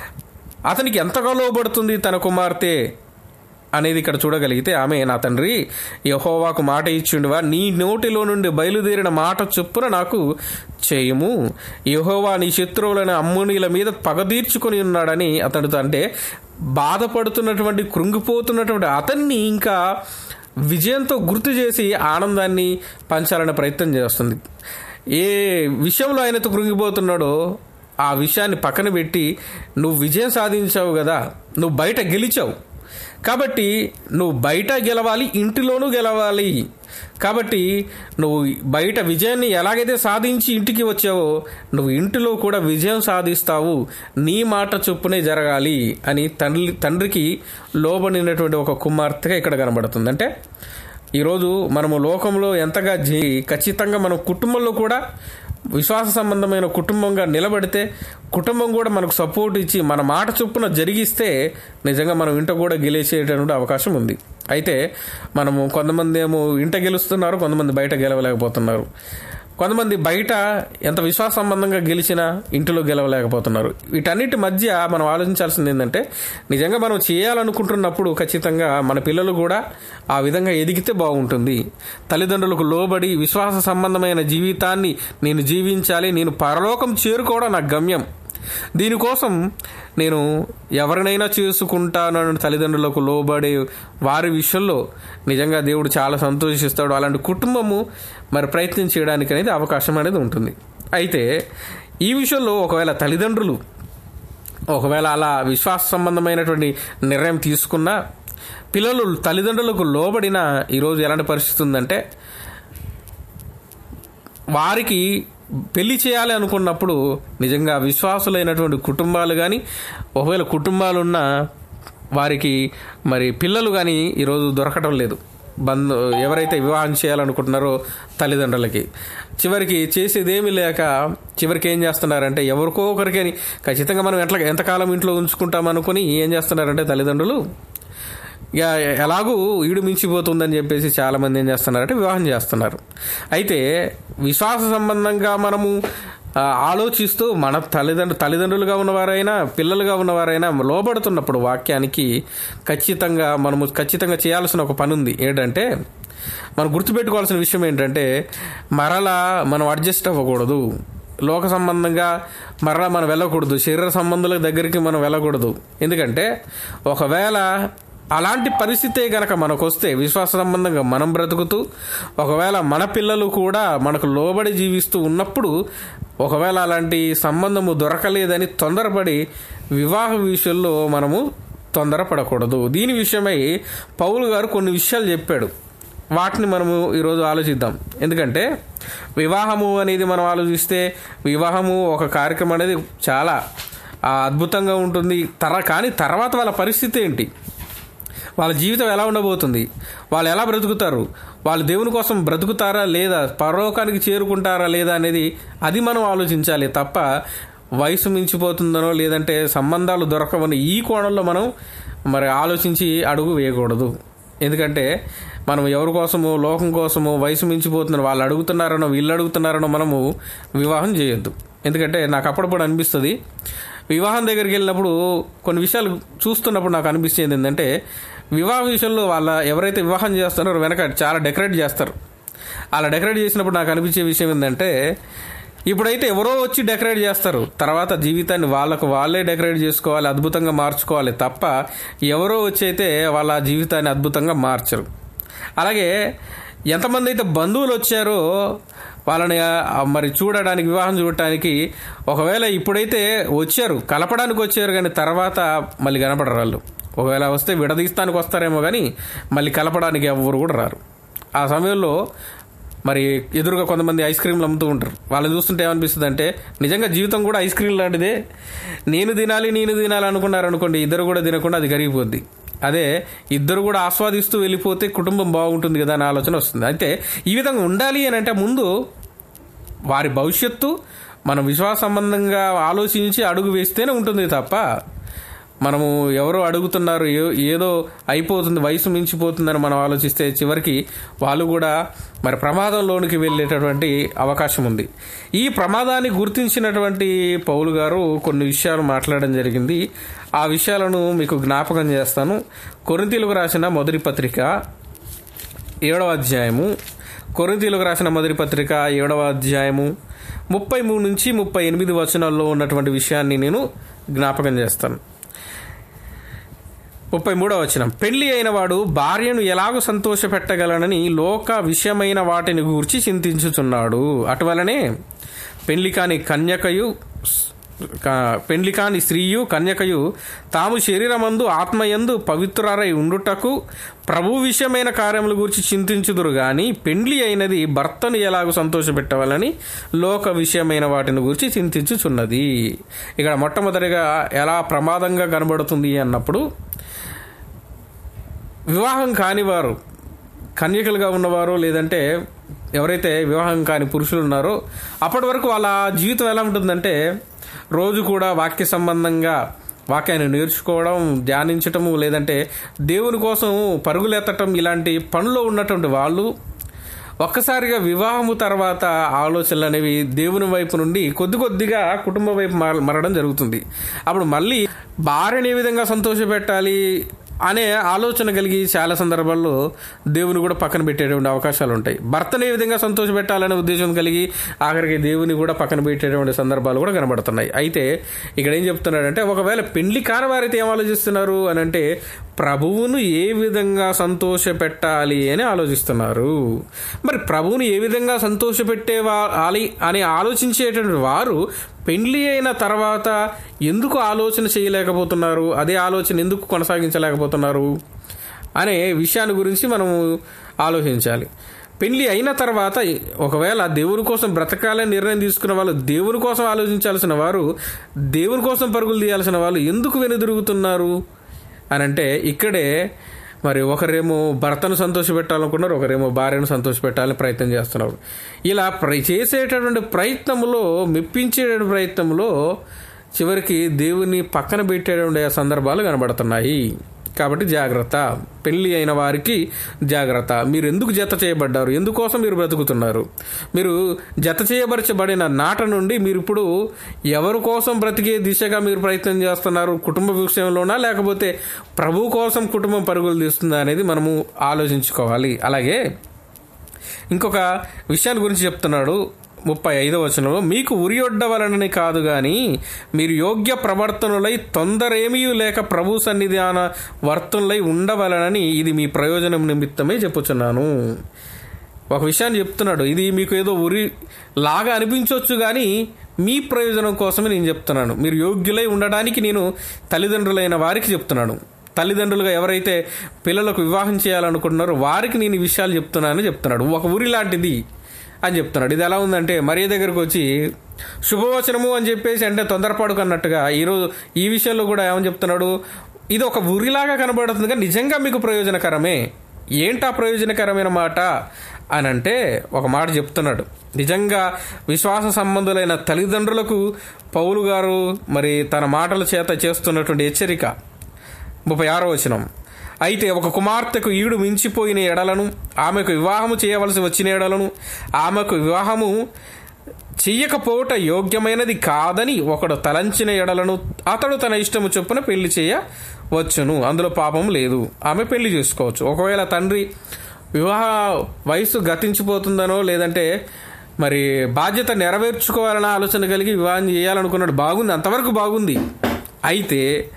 అతనికి ఎంతగా లోబడుతుంది తన కుమార్తె అనేది ఇక్కడ చూడగలిగితే ఆమె నా తండ్రి యహోవాకు మాట ఇచ్చిండువా నీ నోటిలో నుండి బయలుదేరిన మాట చొప్పున నాకు చేయము యహోవా నీ శత్రువులను అమ్మునీల మీద పగ తీర్చుకొని ఉన్నాడని అతడితో అంటే బాధపడుతున్నటువంటి కృంగిపోతున్నటువంటి అతన్ని ఇంకా విజయంతో గుర్తు చేసి ఆనందాన్ని పంచాలనే ప్రయత్నం చేస్తుంది ఏ విషయంలో ఆయనతో కృంగిపోతున్నాడో ఆ విషయాన్ని పక్కన పెట్టి నువ్వు విజయం సాధించావు కదా నువ్వు బయట గెలిచావు కాబట్టి నువ్వు బయట గెలవాలి ఇంటిలోనూ గెలవాలి కాబట్టి నువ్వు బయట విజయాన్ని ఎలాగైతే సాధించి ఇంటికి వచ్చావో నువ్వు ఇంటిలో కూడా విజయం సాధిస్తావు నీ మాట చొప్పునే జరగాలి అని తండ్రి తండ్రికి లోబడినటువంటి ఒక కుమార్తెగా ఇక్కడ కనబడుతుంది అంటే ఈరోజు మనము లోకంలో ఎంతగా జీ ఖచ్చితంగా మన కుటుంబంలో కూడా విశ్వాస సంబంధమైన కుటుంబంగా నిలబడితే కుటుంబం కూడా మనకు సపోర్ట్ ఇచ్చి మన మాట చొప్పున జరిగిస్తే నిజంగా మనం ఇంట కూడా గెలిచేటటువంటి అవకాశం ఉంది అయితే మనము కొంతమంది ఏమో ఇంట గెలుస్తున్నారు కొంతమంది బయట గెలవలేకపోతున్నారు కొంతమంది బయట ఎంత విశ్వాస సంబంధంగా గెలిచినా ఇంటిలో గెలవలేకపోతున్నారు వీటన్నిటి మధ్య మనం ఆలోచించాల్సింది ఏంటంటే నిజంగా మనం చేయాలనుకుంటున్నప్పుడు ఖచ్చితంగా మన పిల్లలు కూడా ఆ విధంగా ఎదిగితే బాగుంటుంది తల్లిదండ్రులకు లోబడి విశ్వాస సంబంధమైన జీవితాన్ని నేను జీవించాలి నేను పరలోకం చేరుకోవడం నా గమ్యం దీనికోసం నేను ఎవరినైనా చేసుకుంటానని తల్లిదండ్రులకు లోబడే వారి విషయంలో నిజంగా దేవుడు చాలా సంతోషిస్తాడు అలాంటి కుటుంబము మరి ప్రయత్నం చేయడానికి అనేది అవకాశం అనేది ఉంటుంది అయితే ఈ విషయంలో ఒకవేళ తల్లిదండ్రులు ఒకవేళ అలా విశ్వాస సంబంధమైనటువంటి నిర్ణయం తీసుకున్నా పిల్లలు తల్లిదండ్రులకు లోబడిన ఈరోజు ఎలాంటి పరిస్థితి ఉందంటే వారికి పెళ్లి చేయాలి అనుకున్నప్పుడు నిజంగా విశ్వాసులైనటువంటి కుటుంబాలు కానీ ఒకవేళ కుటుంబాలున్న వారికి మరి పిల్లలు కానీ ఈరోజు దొరకటం లేదు బంధు ఎవరైతే వివాహం చేయాలనుకుంటున్నారో తల్లిదండ్రులకి చివరికి చేసేదేమీ లేక చివరికి ఏం చేస్తున్నారంటే ఎవరికో ఒకరికి ఖచ్చితంగా మనం ఎట్లా ఎంతకాలం ఇంట్లో ఉంచుకుంటాం అనుకుని ఏం చేస్తున్నారంటే తల్లిదండ్రులు ఇక ఎలాగూ ఈడు మించిపోతుందని చెప్పేసి చాలామంది ఏం చేస్తున్నారంటే వివాహం చేస్తున్నారు అయితే విశ్వాస సంబంధంగా మనము ఆ, ఆలోచిస్తూ మన తల్లిదండ్రులు తల్లిదండ్రులుగా ఉన్నవారైనా పిల్లలుగా ఉన్నవారైనా లోబడుతున్నప్పుడు వాక్యానికి ఖచ్చితంగా మనము ఖచ్చితంగా చేయాల్సిన ఒక పని ఉంది ఏంటంటే మనం గుర్తుపెట్టుకోవాల్సిన విషయం ఏంటంటే మరలా మనం అడ్జస్ట్ అవ్వకూడదు లోక సంబంధంగా మరలా మనం వెళ్ళకూడదు శరీర సంబంధుల దగ్గరికి మనం వెళ్ళకూడదు ఎందుకంటే ఒకవేళ అలాంటి పరిస్థితే గనక మనకు వస్తే విశ్వాస సంబంధంగా మనం బ్రతుకుతూ ఒకవేళ మన పిల్లలు కూడా మనకు లోబడి జీవిస్తూ ఉన్నప్పుడు ఒకవేళ అలాంటి సంబంధము దొరకలేదని తొందరపడి వివాహ విషయంలో మనము తొందరపడకూడదు దీని విషయమై పౌలు గారు కొన్ని విషయాలు చెప్పాడు వాటిని మనము ఈరోజు ఆలోచిద్దాం ఎందుకంటే వివాహము అనేది మనం ఆలోచిస్తే వివాహము ఒక కార్యక్రమం అనేది చాలా ఆ, అద్భుతంగా ఉంటుంది తర కానీ తర్వాత వాళ్ళ పరిస్థితి ఏంటి వాళ్ళ జీవితం ఎలా ఉండబోతుంది వాళ్ళు ఎలా బ్రతుకుతారు వాళ్ళు దేవుని కోసం బ్రతుకుతారా లేదా పరలోకానికి చేరుకుంటారా లేదా అనేది అది మనం ఆలోచించాలి తప్ప వయసు మించిపోతుందనో లేదంటే సంబంధాలు దొరకవని ఈ కోణంలో మనం మరి ఆలోచించి అడుగు వేయకూడదు ఎందుకంటే మనం ఎవరి కోసమో లోకం కోసమో వయసు మించిపోతున్నారు వాళ్ళు అడుగుతున్నారనో వీళ్ళు అడుగుతున్నారనో మనము వివాహం చేయొద్దు ఎందుకంటే నాకు అప్పుడప్పుడు అనిపిస్తుంది వివాహం దగ్గరికి వెళ్ళినప్పుడు కొన్ని విషయాలు చూస్తున్నప్పుడు నాకు అనిపించేది ఏంటంటే వివాహ విషయంలో వాళ్ళ ఎవరైతే వివాహం చేస్తున్నారో వెనక చాలా డెకరేట్ చేస్తారు అలా డెకరేట్ చేసినప్పుడు నాకు అనిపించే విషయం ఏంటంటే ఇప్పుడైతే ఎవరో వచ్చి డెకరేట్ చేస్తారు తర్వాత జీవితాన్ని వాళ్ళకు వాళ్ళే డెకరేట్ చేసుకోవాలి అద్భుతంగా మార్చుకోవాలి తప్ప ఎవరో వచ్చి అయితే వాళ్ళ జీవితాన్ని అద్భుతంగా మార్చరు అలాగే ఎంతమంది అయితే బంధువులు వచ్చారో వాళ్ళని ఆ, మరి చూడడానికి వివాహం చూడటానికి ఒకవేళ ఇప్పుడైతే వచ్చారు కలపడానికి వచ్చారు కానీ తర్వాత మళ్ళీ కనపడరు వాళ్ళు ఒకవేళ వస్తే విడదీస్తానికి వస్తారేమో కానీ మళ్ళీ కలపడానికి ఎవరు కూడా రారు ఆ సమయంలో మరి ఎదురుగా కొంతమంది ఐస్ క్రీమ్లు అమ్ముతూ ఉంటారు వాళ్ళని చూస్తుంటే ఏమనిపిస్తుంది అంటే నిజంగా జీవితం కూడా ఐస్ క్రీమ్ లాంటిదే నేను తినాలి నేను తినాలి అనుకున్నారు అనుకోండి ఇద్దరు కూడా తినకుండా అది కరిగిపోద్ది అదే ఇద్దరు కూడా ఆస్వాదిస్తూ వెళ్ళిపోతే కుటుంబం బాగుంటుంది కదా అనే ఆలోచన వస్తుంది అయితే ఈ విధంగా ఉండాలి అని అంటే ముందు వారి భవిష్యత్తు మనం విశ్వాస సంబంధంగా ఆలోచించి అడుగు వేస్తేనే ఉంటుంది తప్ప మనము ఎవరో అడుగుతున్నారు ఏ- ఏదో అయిపోతుంది వయసు మించిపోతుందని మనం ఆలోచిస్తే చివరికి వాళ్ళు కూడా మరి ప్రమాదంలోనికి వెళ్ళేటటువంటి అవకాశం ఉంది ఈ ప్రమాదాన్ని గుర్తించినటువంటి పౌలు గారు కొన్ని విషయాలు మాట్లాడడం జరిగింది ఆ విషయాలను మీకు జ్ఞాపకం చేస్తాను కొరింతీలకు రాసిన మొదటి పత్రిక ఏడవ అధ్యాయము కొరింతీలకు రాసిన మొదటి పత్రిక ఏడవ అధ్యాయము ముప్పై మూడు నుంచి ముప్పై ఎనిమిది వచనాల్లో ఉన్నటువంటి విషయాన్ని నేను జ్ఞాపకం చేస్తాను ముప్పై మూడవ వచనం పెళ్లి అయిన వాడు భార్యను ఎలాగో సంతోషపెట్టగలనని లోక విషయమైన వాటిని గూర్చి చింతించుచున్నాడు అటువలనే పెళ్లి కాని కన్యకయు క- పెండ్లి కాని స్త్రీయు కన్యకయు తాము శరీరమందు ఆత్మయందు పవిత్రురై ఉండుటకు ప్రభు విషయమైన కార్యముల గురించి చింతించుదురు గాని పెండ్లి అయినది భర్తను ఎలాగో సంతోషపెట్టవాలని లోక విషయమైన వాటిని గురించి చింతించుచున్నది ఇక్కడ మొట్టమొదటిగా ఎలా ప్రమాదంగా కనబడుతుంది అన్నప్పుడు వివాహం కానివారు కన్యకలుగా ఉన్నవారు లేదంటే ఎవరైతే వివాహం కాని పురుషులు ఉన్నారో అప్పటి వరకు వాళ్ళ జీవితం ఎలా ఉంటుందంటే రోజు కూడా వాక్య సంబంధంగా వాక్యాన్ని నేర్చుకోవడం ధ్యానించటము లేదంటే దేవుని కోసం పరుగులెత్తటం ఇలాంటి పనుల్లో ఉన్నటువంటి వాళ్ళు ఒక్కసారిగా వివాహము తర్వాత ఆలోచనలు అనేవి దేవుని వైపు నుండి కొద్ది కొద్దిగా కుటుంబం వైపు మార- మారడం జరుగుతుంది అప్పుడు మళ్ళీ భార్యని ఏ విధంగా సంతోషపెట్టాలి అనే ఆలోచన కలిగి చాలా సందర్భాల్లో దేవుని కూడా పక్కన పెట్టేటువంటి అవకాశాలు ఉంటాయి భర్తను ఏ విధంగా సంతోషపెట్టాలనే ఉద్దేశం కలిగి ఆఖరికి దేవుని కూడా పక్కన పెట్టేటువంటి సందర్భాలు కూడా కనబడుతున్నాయి అయితే ఇక్కడ ఏం చెప్తున్నాడంటే ఒకవేళ పెళ్లి కాని వారైతే ఏం ఆలోచిస్తున్నారు అని అంటే ప్రభువును ఏ విధంగా సంతోషపెట్టాలి అని ఆలోచిస్తున్నారు మరి ప్రభువుని ఏ విధంగా సంతోషపెట్టేవాలి అని ఆలోచించేటువంటి వారు పెండ్లి అయిన తర్వాత ఎందుకు ఆలోచన చేయలేకపోతున్నారు అదే ఆలోచన ఎందుకు కొనసాగించలేకపోతున్నారు అనే విషయాన్ని గురించి మనము ఆలోచించాలి పెళ్లి అయిన తర్వాత ఒకవేళ దేవుని కోసం బ్రతకాలని నిర్ణయం తీసుకున్న వాళ్ళు దేవుని కోసం ఆలోచించాల్సిన వారు దేవుని కోసం పరుగులు తీయాల్సిన వాళ్ళు ఎందుకు వెనుదిరుగుతున్నారు అని అంటే ఇక్కడే మరి ఒకరేమో భర్తను సంతోషపెట్టాలనుకున్నారు ఒకరేమో భార్యను సంతోషపెట్టాలని ప్రయత్నం చేస్తున్నారు ఇలా ప్ర చేసేటటువంటి ప్రయత్నంలో మెప్పించే ప్రయత్నంలో చివరికి దేవుని పక్కన పెట్టేటువంటి సందర్భాలు కనబడుతున్నాయి కాబట్టి జాగ్రత్త పెళ్లి అయిన వారికి జాగ్రత్త మీరు ఎందుకు జత చేయబడ్డారు ఎందుకోసం మీరు బ్రతుకుతున్నారు మీరు జత చేయబరచబడిన నాట నుండి మీరు ఇప్పుడు ఎవరి కోసం బ్రతికే దిశగా మీరు ప్రయత్నం చేస్తున్నారు కుటుంబ విషయంలోనా లేకపోతే ప్రభు కోసం కుటుంబం పరుగులు తీస్తుందా అనేది మనము ఆలోచించుకోవాలి అలాగే ఇంకొక విషయాన్ని గురించి చెప్తున్నాడు ముప్పై ఐదో వచనంలో మీకు ఉరియొడ్డవలనని కాదు గాని మీరు యోగ్య ప్రవర్తనులై తొందరేమీ లేక ప్రభు సన్నిధాన వర్తనులై ఉండవలనని ఇది మీ ప్రయోజనం నిమిత్తమే చెప్పుచున్నాను ఒక విషయాన్ని చెప్తున్నాడు ఇది మీకు ఏదో ఉరి లాగా అనిపించవచ్చు కానీ మీ ప్రయోజనం కోసమే నేను చెప్తున్నాను మీరు యోగ్యులై ఉండడానికి నేను తల్లిదండ్రులైన వారికి చెప్తున్నాను తల్లిదండ్రులుగా ఎవరైతే పిల్లలకు వివాహం చేయాలనుకుంటున్నారో వారికి నేను ఈ విషయాలు చెప్తున్నానని చెప్తున్నాడు ఒక ఊరి లాంటిది అని చెప్తున్నాడు ఇది ఎలా ఉందంటే మరియ దగ్గరకు వచ్చి శుభవచనము అని చెప్పేసి అంటే తొందరపాటు కన్నట్టుగా ఈరోజు ఈ విషయంలో కూడా ఏమని చెప్తున్నాడు ఇది ఒక ఉరిలాగా కనబడుతుంది కానీ నిజంగా మీకు ప్రయోజనకరమే ఏంటా ప్రయోజనకరమైన మాట అని అంటే ఒక మాట చెప్తున్నాడు నిజంగా విశ్వాస సంబంధులైన తల్లిదండ్రులకు పౌలు గారు మరి తన మాటల చేత చేస్తున్నటువంటి హెచ్చరిక ముప్పై ఆరో వచనం అయితే ఒక కుమార్తెకు ఈడు మించిపోయిన ఎడలను ఆమెకు వివాహము చేయవలసి వచ్చిన ఎడలను ఆమెకు వివాహము చెయ్యకపోవట యోగ్యమైనది కాదని ఒకడు తలంచిన ఎడలను అతడు తన ఇష్టము చొప్పున పెళ్లి చేయ వచ్చును అందులో పాపం లేదు ఆమె పెళ్లి చేసుకోవచ్చు ఒకవేళ తండ్రి వివాహ వయసు గతించిపోతుందనో లేదంటే మరి బాధ్యత నెరవేర్చుకోవాలన్న ఆలోచన కలిగి వివాహం చేయాలనుకున్నాడు బాగుంది అంతవరకు బాగుంది అయితే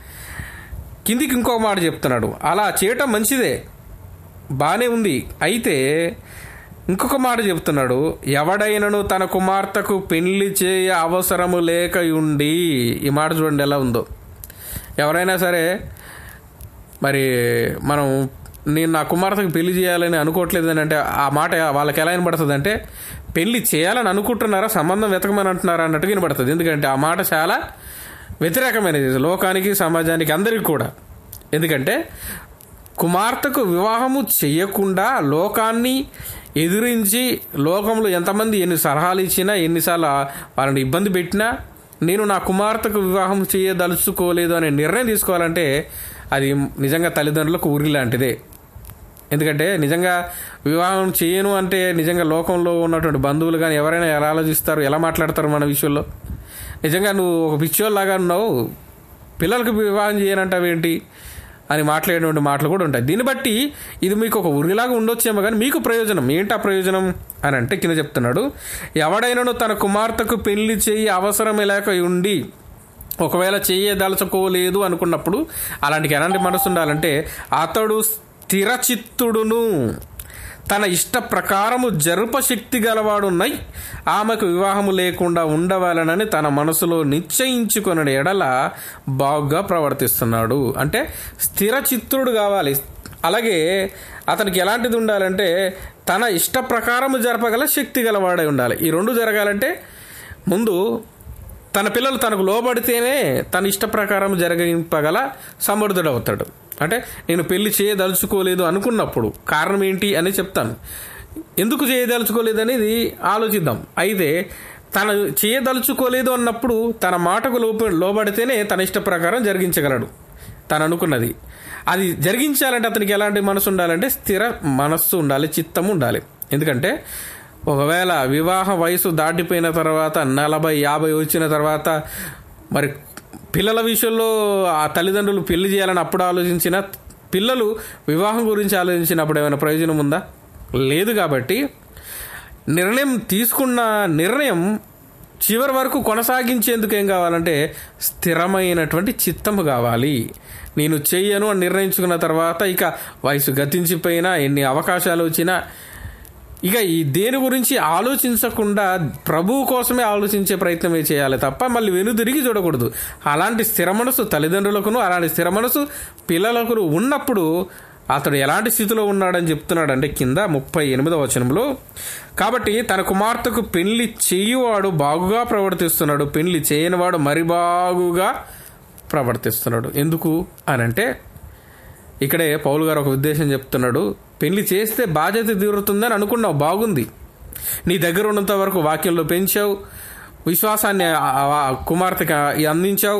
కిందికి ఇంకో మాట చెప్తున్నాడు అలా చేయటం మంచిదే బాగానే ఉంది అయితే ఇంకొక మాట చెప్తున్నాడు ఎవడైనను తన కుమార్తెకు పెళ్లి చేయ అవసరము లేక ఉండి ఈ మాట చూడండి ఎలా ఉందో ఎవరైనా సరే మరి మనం నేను నా కుమార్తెకు పెళ్లి చేయాలని అనుకోవట్లేదు అని అంటే ఆ మాట వాళ్ళకి ఎలా వినబడుతుంది అంటే పెళ్లి చేయాలని అనుకుంటున్నారా సంబంధం వెతకమని అంటున్నారా అన్నట్టుగా వినబడుతుంది ఎందుకంటే ఆ మాట చాలా వ్యతిరేకమైనది లోకానికి సమాజానికి అందరికీ కూడా ఎందుకంటే కుమార్తెకు వివాహము చేయకుండా లోకాన్ని ఎదిరించి లోకంలో ఎంతమంది ఎన్ని సలహాలు ఇచ్చినా ఎన్నిసార్లు వాళ్ళని ఇబ్బంది పెట్టినా నేను నా కుమార్తెకు వివాహం చేయదలుచుకోలేదు అనే నిర్ణయం తీసుకోవాలంటే అది నిజంగా తల్లిదండ్రులకు ఉరి లాంటిదే ఎందుకంటే నిజంగా వివాహం చేయను అంటే నిజంగా లోకంలో ఉన్నటువంటి బంధువులు కానీ ఎవరైనా ఎలా ఆలోచిస్తారు ఎలా మాట్లాడతారు మన విషయంలో నిజంగా నువ్వు ఒక పిచ్చోళ్ళలాగా ఉన్నావు పిల్లలకు వివాహం చేయనంటావేంటి అని మాట్లాడేటువంటి మాటలు కూడా ఉంటాయి దీన్ని బట్టి ఇది మీకు ఒక ఉరిలాగా ఉండొచ్చేమో కానీ మీకు ప్రయోజనం ఏంటి ఆ ప్రయోజనం అని అంటే కింద చెప్తున్నాడు ఎవడైనాను తన కుమార్తెకు పెళ్లి చేయి అవసరమే లేక ఉండి ఒకవేళ చేయదలుచుకోలేదు అనుకున్నప్పుడు అలాంటి ఎలాంటి మనసు ఉండాలంటే అతడు స్థిరచిత్తుడును తన ఇష్ట ప్రకారము జరుప శక్తి గలవాడున్నై ఆమెకు వివాహము లేకుండా ఉండవాలనని తన మనసులో నిశ్చయించుకున్న ఎడల బాగుగా ప్రవర్తిస్తున్నాడు అంటే స్థిర చిత్తుడు కావాలి అలాగే అతనికి ఎలాంటిది ఉండాలంటే తన ఇష్ట ప్రకారము జరపగల శక్తి గలవాడై ఉండాలి ఈ రెండు జరగాలంటే ముందు తన పిల్లలు తనకు లోబడితేనే తన ఇష్ట ప్రకారం జరిగింపగల సమర్థుడవుతాడు అంటే నేను పెళ్లి చేయదలుచుకోలేదు అనుకున్నప్పుడు కారణం ఏంటి అని చెప్తాను ఎందుకు చేయదలుచుకోలేదు అనేది ఆలోచిద్దాం అయితే తన చేయదలుచుకోలేదు అన్నప్పుడు తన మాటకు లోప లోబడితేనే తన ఇష్ట ప్రకారం జరిగించగలడు తను అనుకున్నది అది జరిగించాలంటే అతనికి ఎలాంటి మనసు ఉండాలంటే స్థిర మనస్సు ఉండాలి చిత్తం ఉండాలి ఎందుకంటే ఒకవేళ వివాహ వయసు దాటిపోయిన తర్వాత నలభై యాభై వచ్చిన తర్వాత మరి పిల్లల విషయంలో ఆ తల్లిదండ్రులు పెళ్లి చేయాలని అప్పుడు ఆలోచించిన పిల్లలు వివాహం గురించి ఆలోచించినప్పుడు ఏమైనా ప్రయోజనం ఉందా లేదు కాబట్టి నిర్ణయం తీసుకున్న నిర్ణయం చివరి వరకు కొనసాగించేందుకు ఏం కావాలంటే స్థిరమైనటువంటి చిత్తము కావాలి నేను చెయ్యను అని నిర్ణయించుకున్న తర్వాత ఇక వయసు గతించిపోయినా ఎన్ని అవకాశాలు వచ్చినా ఇక ఈ దేని గురించి ఆలోచించకుండా ప్రభువు కోసమే ఆలోచించే ప్రయత్నమే చేయాలి తప్ప మళ్ళీ వెనుదిరిగి చూడకూడదు అలాంటి స్థిర మనసు తల్లిదండ్రులకును అలాంటి స్థిర మనసు పిల్లలకు ఉన్నప్పుడు అతడు ఎలాంటి స్థితిలో ఉన్నాడని చెప్తున్నాడు అంటే కింద ముప్పై ఎనిమిదవ వచనంలో కాబట్టి తన కుమార్తెకు పెళ్లి చేయువాడు బాగుగా ప్రవర్తిస్తున్నాడు పెళ్లి చేయనివాడు మరి బాగుగా ప్రవర్తిస్తున్నాడు ఎందుకు అని అంటే ఇక్కడే పౌలు గారు ఒక ఉద్దేశం చెప్తున్నాడు పెళ్లి చేస్తే బాధ్యత తీరుతుందని అనుకున్నావు బాగుంది నీ దగ్గర ఉన్నంత వరకు వాక్యంలో పెంచావు విశ్వాసాన్ని ఆ- ఆ కుమార్తెకి అందించావు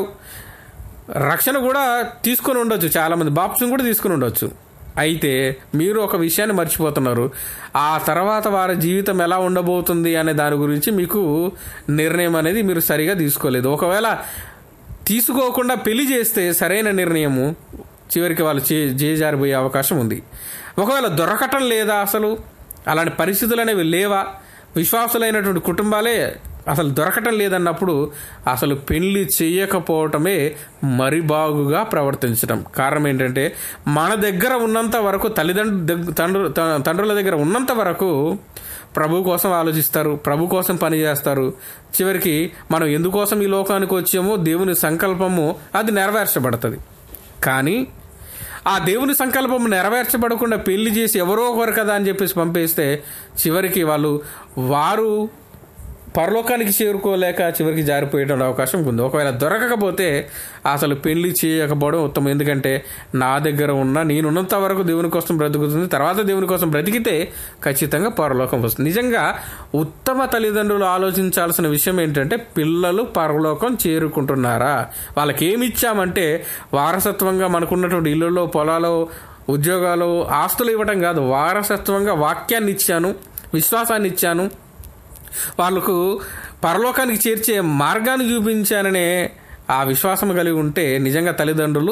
రక్షణ కూడా తీసుకొని ఉండొచ్చు చాలామంది బాప్సం కూడా తీసుకొని ఉండొచ్చు అయితే మీరు ఒక విషయాన్ని మర్చిపోతున్నారు ఆ తర్వాత వారి జీవితం ఎలా ఉండబోతుంది అనే దాని గురించి మీకు నిర్ణయం అనేది మీరు సరిగా తీసుకోలేదు ఒకవేళ తీసుకోకుండా పెళ్లి చేస్తే సరైన నిర్ణయము చివరికి వాళ్ళు చే చేజారిపోయే అవకాశం ఉంది ఒకవేళ దొరకటం లేదా అసలు అలాంటి పరిస్థితులు అనేవి లేవా విశ్వాసులైనటువంటి కుటుంబాలే అసలు దొరకటం లేదన్నప్పుడు అసలు పెళ్లి చేయకపోవటమే మరి బాగుగా ప్రవర్తించడం కారణం ఏంటంటే మన దగ్గర ఉన్నంత వరకు తల్లిదండ్రు దగ్- తండ్రు త- తండ్రుల దగ్గర ఉన్నంత వరకు ప్రభు కోసం ఆలోచిస్తారు ప్రభు కోసం పని చేస్తారు చివరికి మనం ఎందుకోసం ఈ లోకానికి వచ్చామో దేవుని సంకల్పము అది నెరవేర్చబడుతుంది కానీ ఆ దేవుని సంకల్పం నెరవేర్చబడకుండా పెళ్లి చేసి ఎవరో ఒకరు కదా అని చెప్పేసి పంపేస్తే చివరికి వాళ్ళు వారు పరలోకానికి చేరుకోలేక చివరికి జారిపోయేటువంటి అవకాశం ఉంది ఒకవేళ దొరకకపోతే అసలు పెళ్లి చేయకపోవడం ఉత్తమం ఎందుకంటే నా దగ్గర ఉన్న నేనున్నంత వరకు దేవుని కోసం బ్రతుకుతుంది తర్వాత దేవుని కోసం బ్రతికితే ఖచ్చితంగా పరలోకం వస్తుంది నిజంగా ఉత్తమ తల్లిదండ్రులు ఆలోచించాల్సిన విషయం ఏంటంటే పిల్లలు పరలోకం చేరుకుంటున్నారా వాళ్ళకి ఏమి ఇచ్చామంటే వారసత్వంగా మనకున్నటువంటి ఇళ్ళలో పొలాలు ఉద్యోగాలు ఆస్తులు ఇవ్వటం కాదు వారసత్వంగా వాక్యాన్ని ఇచ్చాను విశ్వాసాన్ని ఇచ్చాను వాళ్ళకు పరలోకానికి చేర్చే మార్గాన్ని చూపించాననే ఆ విశ్వాసం కలిగి ఉంటే నిజంగా తల్లిదండ్రులు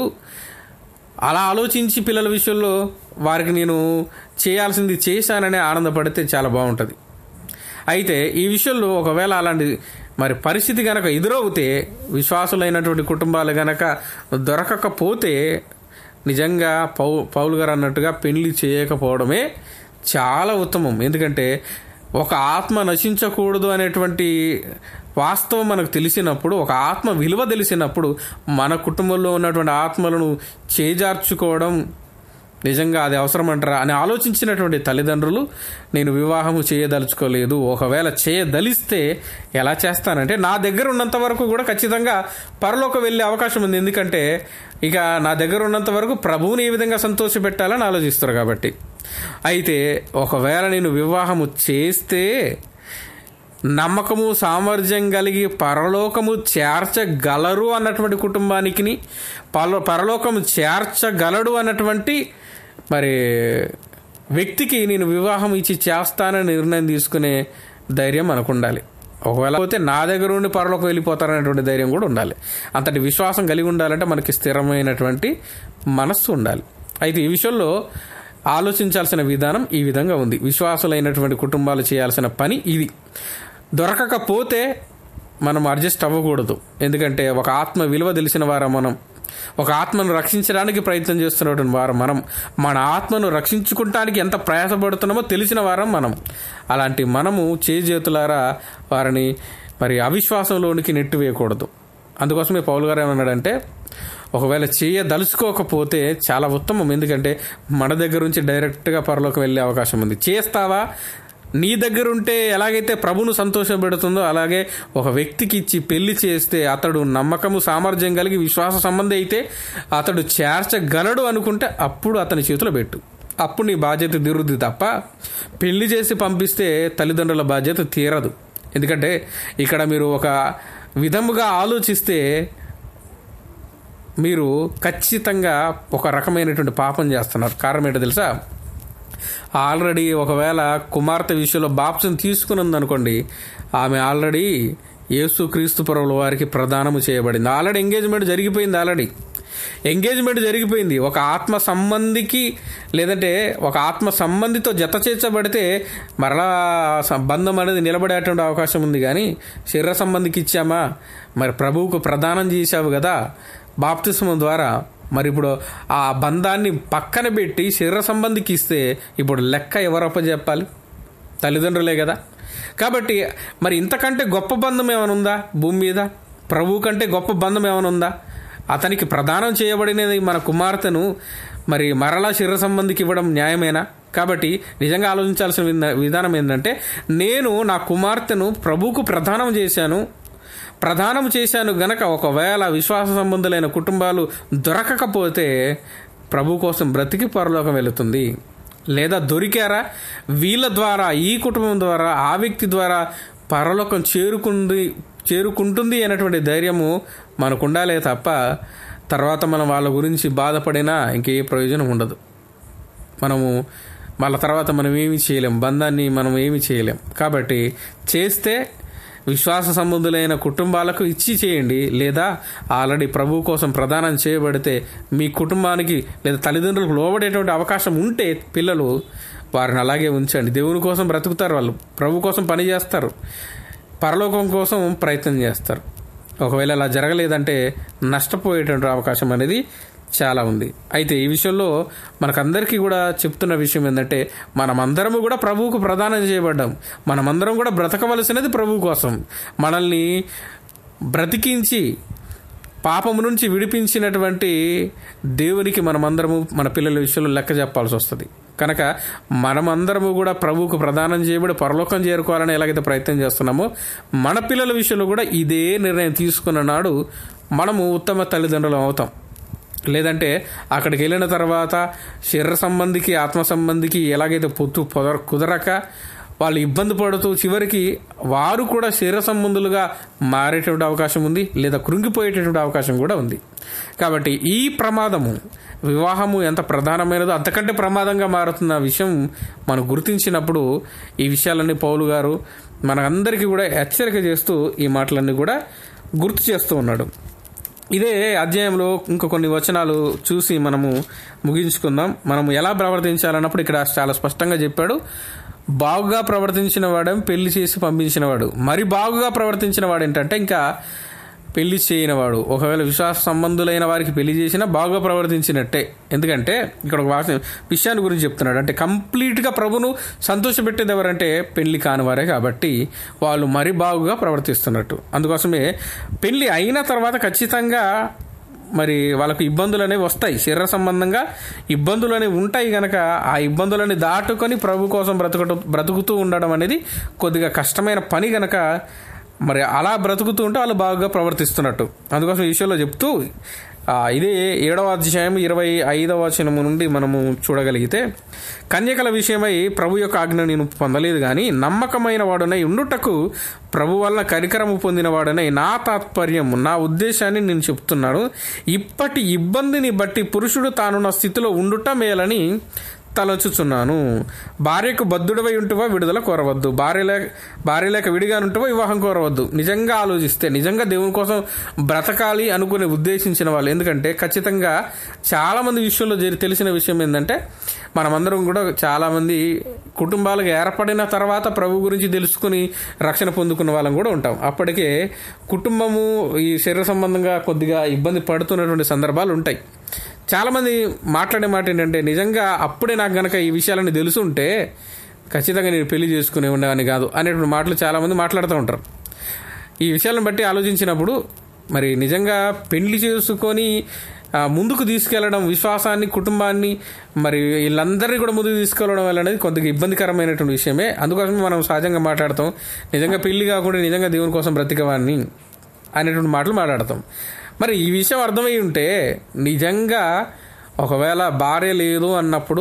అలా ఆలోచించి పిల్లల విషయంలో వారికి నేను చేయాల్సింది చేశాననే ఆనందపడితే చాలా బాగుంటుంది అయితే ఈ విషయంలో ఒకవేళ అలాంటి మరి పరిస్థితి గనక ఎదురవుతే విశ్వాసులైనటువంటి కుటుంబాలు గనక దొరకకపోతే నిజంగా పౌ పౌలు గారు అన్నట్టుగా పెళ్లి చేయకపోవడమే చాలా ఉత్తమం ఎందుకంటే ఒక ఆత్మ నశించకూడదు అనేటువంటి వాస్తవం మనకు తెలిసినప్పుడు ఒక ఆత్మ విలువ తెలిసినప్పుడు మన కుటుంబంలో ఉన్నటువంటి ఆత్మలను చేజార్చుకోవడం నిజంగా అది అవసరమంటారా అని ఆలోచించినటువంటి తల్లిదండ్రులు నేను వివాహము చేయదలుచుకోలేదు ఒకవేళ చేయదలిస్తే ఎలా చేస్తానంటే నా దగ్గర ఉన్నంత వరకు కూడా ఖచ్చితంగా పరలోకి వెళ్ళే అవకాశం ఉంది ఎందుకంటే ఇక నా దగ్గర ఉన్నంత వరకు ప్రభువుని ఏ విధంగా సంతోషపెట్టాలని ఆలోచిస్తారు కాబట్టి అయితే ఒకవేళ నేను వివాహము చేస్తే నమ్మకము సామర్థ్యం కలిగి పరలోకము చేర్చగలరు అన్నటువంటి కుటుంబానికి పర పరలోకము చేర్చగలడు అన్నటువంటి మరి వ్యక్తికి నేను వివాహం ఇచ్చి చేస్తానని నిర్ణయం తీసుకునే ధైర్యం మనకు ఉండాలి ఒకవేళ పోతే నా దగ్గర ఉండి పరలోకి వెళ్ళిపోతారనేటువంటి ధైర్యం కూడా ఉండాలి అంతటి విశ్వాసం కలిగి ఉండాలంటే మనకి స్థిరమైనటువంటి మనస్సు ఉండాలి అయితే ఈ విషయంలో ఆలోచించాల్సిన విధానం ఈ విధంగా ఉంది విశ్వాసులైనటువంటి కుటుంబాలు చేయాల్సిన పని ఇది దొరకకపోతే మనం అడ్జస్ట్ అవ్వకూడదు ఎందుకంటే ఒక ఆత్మ విలువ తెలిసిన వారం మనం ఒక ఆత్మను రక్షించడానికి ప్రయత్నం చేస్తున్నటువంటి వారం మనం మన ఆత్మను రక్షించుకుంటానికి ఎంత ప్రయాసపడుతున్నామో తెలిసిన వారం మనం అలాంటి మనము చేజేతులారా వారిని మరి అవిశ్వాసంలోనికి నెట్టివేయకూడదు అందుకోసమే పౌలు గారు ఏమన్నాడంటే ఒకవేళ చేయదలుచుకోకపోతే చాలా ఉత్తమం ఎందుకంటే మన దగ్గర నుంచి డైరెక్ట్గా పరలోకి వెళ్ళే అవకాశం ఉంది చేస్తావా నీ దగ్గర ఉంటే ఎలాగైతే ప్రభును సంతోషపెడుతుందో అలాగే ఒక వ్యక్తికి ఇచ్చి పెళ్లి చేస్తే అతడు నమ్మకము సామర్థ్యం కలిగి విశ్వాస సంబంధి అయితే అతడు చేర్చగలడు అనుకుంటే అప్పుడు అతని చేతిలో పెట్టు అప్పుడు నీ బాధ్యత తీరుద్ది తప్ప పెళ్లి చేసి పంపిస్తే తల్లిదండ్రుల బాధ్యత తీరదు ఎందుకంటే ఇక్కడ మీరు ఒక విధముగా ఆలోచిస్తే మీరు ఖచ్చితంగా ఒక రకమైనటువంటి పాపం చేస్తున్నారు కారణం ఏంటో తెలుసా ఆల్రెడీ ఒకవేళ కుమార్తె విషయంలో బాప్సం తీసుకున్నది అనుకోండి ఆమె ఆల్రెడీ యేసు క్రీస్తు పరువుల వారికి ప్రదానము చేయబడింది ఆల్రెడీ ఎంగేజ్మెంట్ జరిగిపోయింది ఆల్రెడీ ఎంగేజ్మెంట్ జరిగిపోయింది ఒక ఆత్మ సంబంధికి లేదంటే ఒక ఆత్మ సంబంధితో జత చేర్చబడితే మరలా బంధం అనేది నిలబడేటువంటి అవకాశం ఉంది కానీ శరీర సంబంధికి ఇచ్చామా మరి ప్రభువుకు ప్రదానం చేశావు కదా బాప్తిస్మం ద్వారా మరి ఇప్పుడు ఆ బంధాన్ని పక్కన పెట్టి శరీర సంబంధికి ఇస్తే ఇప్పుడు లెక్క ఎవరప్ప చెప్పాలి తల్లిదండ్రులే కదా కాబట్టి మరి ఇంతకంటే గొప్ప బంధం ఏమైనా ఉందా భూమి మీద ప్రభు కంటే గొప్ప బంధం ఏమైనా ఉందా అతనికి ప్రదానం చేయబడినది మన కుమార్తెను మరి మరలా శరీర సంబంధికి ఇవ్వడం న్యాయమేనా కాబట్టి నిజంగా ఆలోచించాల్సిన విధ- విధానం ఏంటంటే నేను నా కుమార్తెను ప్రభువుకు ప్రదానం చేశాను ప్రదానం చేశాను గనక ఒకవేళ విశ్వాస సంబంధులైన కుటుంబాలు దొరకకపోతే ప్రభు కోసం బ్రతికి పరలోకం వెళుతుంది లేదా దొరికారా వీళ్ళ ద్వారా ఈ కుటుంబం ద్వారా ఆ వ్యక్తి ద్వారా పరలోకం చేరుకుంది చేరుకుంటుంది అనేటువంటి ధైర్యము మనకు ఉండాలే తప్ప తర్వాత మనం వాళ్ళ గురించి బాధపడినా ఇంకే ప్రయోజనం ఉండదు మనము వాళ్ళ తర్వాత మనం ఏమి చేయలేం బంధాన్ని మనం ఏమి చేయలేం కాబట్టి చేస్తే విశ్వాస సంబంధులైన కుటుంబాలకు ఇచ్చి చేయండి లేదా ఆల్రెడీ ప్రభు కోసం ప్రదానం చేయబడితే మీ కుటుంబానికి లేదా తల్లిదండ్రులకు లోబడేటువంటి అవకాశం ఉంటే పిల్లలు వారిని అలాగే ఉంచండి దేవుని కోసం బ్రతుకుతారు వాళ్ళు ప్రభు కోసం పని చేస్తారు పరలోకం కోసం ప్రయత్నం చేస్తారు ఒకవేళ అలా జరగలేదంటే నష్టపోయేటువంటి అవకాశం అనేది చాలా ఉంది అయితే ఈ విషయంలో మనకందరికీ కూడా చెప్తున్న విషయం ఏంటంటే మనమందరము కూడా ప్రభువుకు ప్రదానం చేయబడ్డాం మనమందరం కూడా బ్రతకవలసినది ప్రభువు కోసం మనల్ని బ్రతికించి పాపము నుంచి విడిపించినటువంటి దేవునికి మనమందరము మన పిల్లల విషయంలో లెక్క చెప్పాల్సి వస్తుంది కనుక మనమందరము కూడా ప్రభువుకు ప్రదానం చేయబడి పరలోకం చేరుకోవాలని ఎలాగైతే ప్రయత్నం చేస్తున్నామో మన పిల్లల విషయంలో కూడా ఇదే నిర్ణయం తీసుకున్న నాడు మనము ఉత్తమ తల్లిదండ్రులు అవుతాం లేదంటే అక్కడికి వెళ్ళిన తర్వాత శరీర సంబంధికి ఆత్మ సంబంధికి ఎలాగైతే పొత్తు పొదర కుదరక వాళ్ళు ఇబ్బంది పడుతూ చివరికి వారు కూడా శరీర సంబంధులుగా మారేటువంటి అవకాశం ఉంది లేదా కృంగిపోయేటటువంటి అవకాశం కూడా ఉంది కాబట్టి ఈ ప్రమాదము వివాహము ఎంత ప్రధానమైనదో అంతకంటే ప్రమాదంగా మారుతున్న విషయం మనం గుర్తించినప్పుడు ఈ విషయాలన్నీ పౌలు గారు మనందరికీ కూడా హెచ్చరిక చేస్తూ ఈ మాటలన్నీ కూడా గుర్తు చేస్తూ ఉన్నాడు ఇదే అధ్యాయంలో ఇంకా కొన్ని వచనాలు చూసి మనము ముగించుకుందాం మనము ఎలా ప్రవర్తించాలన్నప్పుడు ఇక్కడ చాలా స్పష్టంగా చెప్పాడు బాగుగా ప్రవర్తించిన వాడేం పెళ్లి చేసి పంపించిన వాడు మరి బాగుగా ప్రవర్తించిన వాడు ఏంటంటే ఇంకా పెళ్లి చేయనివాడు ఒకవేళ విశ్వాస సంబంధులైన వారికి పెళ్లి చేసినా బాగా ప్రవర్తించినట్టే ఎందుకంటే ఇక్కడ ఒక వాస విషయాన్ని గురించి చెప్తున్నాడు అంటే కంప్లీట్గా ప్రభును సంతోషపెట్టేది ఎవరంటే పెళ్లి కానివారే కాబట్టి వాళ్ళు మరి బాగుగా ప్రవర్తిస్తున్నట్టు అందుకోసమే పెళ్లి అయిన తర్వాత ఖచ్చితంగా మరి వాళ్ళకు ఇబ్బందులు అనేవి వస్తాయి శరీర సంబంధంగా ఇబ్బందులు అనేవి ఉంటాయి కనుక ఆ ఇబ్బందులని దాటుకొని ప్రభు కోసం బ్రతుకటం బ్రతుకుతూ ఉండడం అనేది కొద్దిగా కష్టమైన పని గనక మరి అలా బ్రతుకుతూ ఉంటే వాళ్ళు బాగా ప్రవర్తిస్తున్నట్టు అందుకోసం ఈ విషయంలో చెప్తూ ఆ, ఇదే ఏడవ అధ్యాయం ఇరవై ఐదవ వచనము నుండి మనము చూడగలిగితే కన్యకల విషయమై ప్రభు యొక్క ఆజ్ఞ నేను పొందలేదు కానీ నమ్మకమైన వాడునై ఉండుటకు ప్రభు వలన కనికరము పొందిన వాడనై నా తాత్పర్యం నా ఉద్దేశాన్ని నేను చెప్తున్నాను ఇప్పటి ఇబ్బందిని బట్టి పురుషుడు తానున్న స్థితిలో ఉండుట మేలని తలచుచున్నాను భార్యకు బద్ధుడవై ఉంటువా విడుదల కోరవద్దు భార్య లేక భార్య లేక విడిగా ఉంటువా వివాహం కోరవద్దు నిజంగా ఆలోచిస్తే నిజంగా దేవుని కోసం బ్రతకాలి అనుకుని ఉద్దేశించిన వాళ్ళు ఎందుకంటే ఖచ్చితంగా చాలామంది విషయంలో జరి తెలిసిన విషయం ఏంటంటే మనమందరం కూడా చాలామంది కుటుంబాలకు ఏర్పడిన తర్వాత ప్రభు గురించి తెలుసుకుని రక్షణ పొందుకున్న వాళ్ళం కూడా ఉంటాం అప్పటికే కుటుంబము ఈ శరీర సంబంధంగా కొద్దిగా ఇబ్బంది పడుతున్నటువంటి సందర్భాలు ఉంటాయి చాలామంది మాట్లాడే మాట ఏంటంటే నిజంగా అప్పుడే నాకు గనక ఈ విషయాలని తెలుసుంటే ఖచ్చితంగా నేను పెళ్లి చేసుకునే ఉండేవాడిని కాదు అనేటువంటి మాటలు చాలామంది మాట్లాడుతూ ఉంటారు ఈ విషయాలను బట్టి ఆలోచించినప్పుడు మరి నిజంగా పెళ్లి చేసుకొని ఆ, ముందుకు తీసుకెళ్లడం విశ్వాసాన్ని కుటుంబాన్ని మరి వీళ్ళందరినీ కూడా ముందుకు తీసుకెళ్లడం వల్ల అనేది కొద్దిగా ఇబ్బందికరమైనటువంటి విషయమే అందుకోసమే మనం సహజంగా మాట్లాడతాం నిజంగా పెళ్లి కాకుండా నిజంగా దేవుని కోసం బ్రతికవాన్ని అనేటువంటి మాటలు మాట్లాడతాం మరి ఈ విషయం అర్థమై ఉంటే నిజంగా ఒకవేళ భార్య లేదు అన్నప్పుడు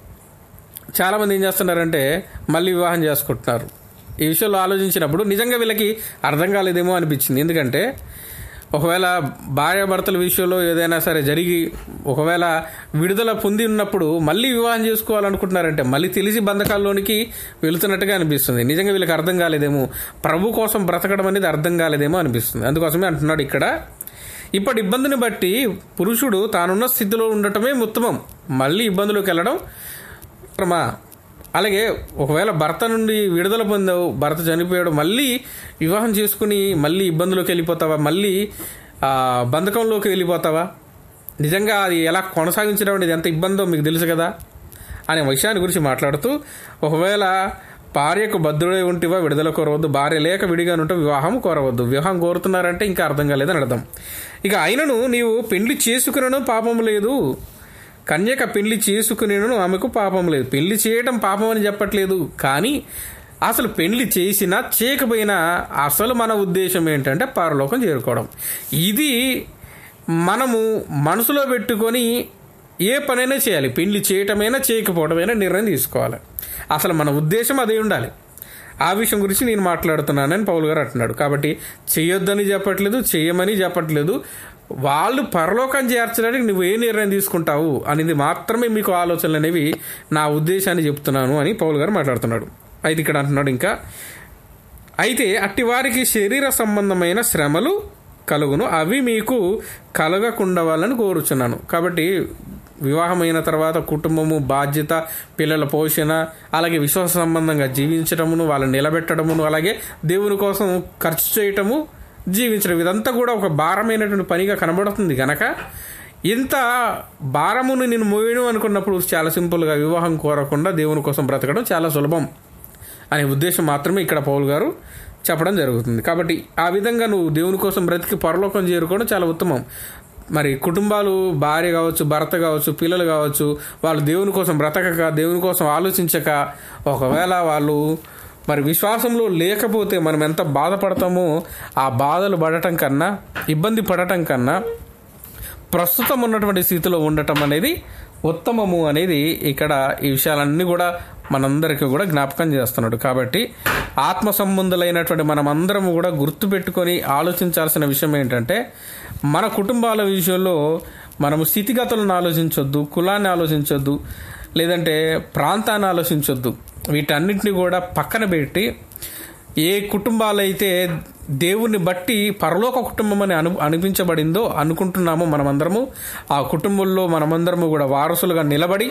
చాలామంది ఏం చేస్తున్నారంటే మళ్ళీ వివాహం చేసుకుంటున్నారు ఈ విషయంలో ఆలోచించినప్పుడు నిజంగా వీళ్ళకి అర్థం కాలేదేమో అనిపించింది ఎందుకంటే ఒకవేళ భార్యాభర్తల విషయంలో ఏదైనా సరే జరిగి ఒకవేళ విడుదల పొంది ఉన్నప్పుడు మళ్ళీ వివాహం చేసుకోవాలనుకుంటున్నారంటే మళ్ళీ తెలిసి బంధకాల్లోనికి వెళుతున్నట్టుగా అనిపిస్తుంది నిజంగా వీళ్ళకి అర్థం కాలేదేమో ప్రభు కోసం బ్రతకడం అనేది అర్థం కాలేదేమో అనిపిస్తుంది అందుకోసమే అంటున్నాడు ఇక్కడ ఇప్పటి ఇబ్బందిని బట్టి పురుషుడు తానున్న స్థితిలో ఉండటమే ఉత్తమం మళ్ళీ ఇబ్బందులోకి వెళ్ళడం క్రమా అలాగే ఒకవేళ భర్త నుండి విడుదల పొందావు భర్త చనిపోయాడు మళ్ళీ వివాహం చేసుకుని మళ్ళీ ఇబ్బందులోకి వెళ్ళిపోతావా మళ్ళీ ఆ, బంధకంలోకి వెళ్ళిపోతావా నిజంగా అది ఎలా కొనసాగించడం అనేది ఎంత ఇబ్బందో మీకు తెలుసు కదా అనే విషయాన్ని గురించి మాట్లాడుతూ ఒకవేళ భార్యకు భద్రుడై ఉంటివా విడుదల కోరవద్దు భార్య లేక విడిగా ఉంటే వివాహం కోరవద్దు వివాహం కోరుతున్నారంటే ఇంకా అర్థం కాలేదని అర్థం ఇక అయినను నీవు పెళ్లి చేసుకునను పాపం లేదు కన్యక పెళ్లి చేసుకునేను ఆమెకు పాపం లేదు పెళ్లి చేయడం పాపం అని చెప్పట్లేదు కానీ అసలు పెళ్లి చేసినా చేయకపోయినా అసలు మన ఉద్దేశం ఏంటంటే పరలోకం చేరుకోవడం ఇది మనము మనసులో పెట్టుకొని ఏ పనైనా చేయాలి పెళ్లి చేయటమైనా చేయకపోవడమైనా నిర్ణయం తీసుకోవాలి అసలు మన ఉద్దేశం అదే ఉండాలి ఆ విషయం గురించి నేను మాట్లాడుతున్నానని పౌలు గారు అంటున్నాడు కాబట్టి చేయొద్దని చెప్పట్లేదు చేయమని చెప్పట్లేదు వాళ్ళు పరలోకం చేర్చడానికి నువ్వు ఏ నిర్ణయం తీసుకుంటావు అనేది మాత్రమే మీకు ఆలోచనలు అనేవి నా ఉద్దేశాన్ని చెప్తున్నాను అని పౌలు గారు మాట్లాడుతున్నాడు అయితే ఇక్కడ అంటున్నాడు ఇంకా అయితే అట్టి వారికి శరీర సంబంధమైన శ్రమలు కలుగును అవి మీకు కలగకుండవాలని కోరుచున్నాను కాబట్టి వివాహమైన తర్వాత కుటుంబము బాధ్యత పిల్లల పోషణ అలాగే విశ్వాస సంబంధంగా జీవించడమును వాళ్ళని నిలబెట్టడమును అలాగే దేవుని కోసం ఖర్చు చేయటము జీవించడం ఇదంతా కూడా ఒక భారమైనటువంటి పనిగా కనబడుతుంది గనక ఇంత భారమును నేను మోయను అనుకున్నప్పుడు చాలా సింపుల్గా వివాహం కోరకుండా దేవుని కోసం బ్రతకడం చాలా సులభం అనే ఉద్దేశం మాత్రమే ఇక్కడ పౌల్ గారు చెప్పడం జరుగుతుంది కాబట్టి ఆ విధంగా నువ్వు దేవుని కోసం బ్రతికి పరలోకం చేరుకోవడం చాలా ఉత్తమం మరి కుటుంబాలు భార్య కావచ్చు భర్త కావచ్చు పిల్లలు కావచ్చు వాళ్ళు దేవుని కోసం బ్రతకక దేవుని కోసం ఆలోచించక ఒకవేళ వాళ్ళు మరి విశ్వాసంలో లేకపోతే మనం ఎంత బాధపడతామో ఆ బాధలు పడటం కన్నా ఇబ్బంది పడటం కన్నా ప్రస్తుతం ఉన్నటువంటి స్థితిలో ఉండటం అనేది ఉత్తమము అనేది ఇక్కడ ఈ విషయాలన్నీ కూడా మనందరికీ కూడా జ్ఞాపకం చేస్తున్నాడు కాబట్టి ఆత్మ సంబంధులైనటువంటి మనమందరము కూడా గుర్తుపెట్టుకొని ఆలోచించాల్సిన విషయం ఏంటంటే మన కుటుంబాల విషయంలో మనము స్థితిగతులను ఆలోచించొద్దు కులాన్ని ఆలోచించొద్దు లేదంటే ప్రాంతాన్ని ఆలోచించొద్దు వీటన్నిటిని కూడా పక్కన పెట్టి ఏ కుటుంబాలైతే దేవుని బట్టి పరలోక కుటుంబం అని అను అనిపించబడిందో అనుకుంటున్నామో మనమందరము ఆ కుటుంబంలో మనమందరము కూడా వారసులుగా నిలబడి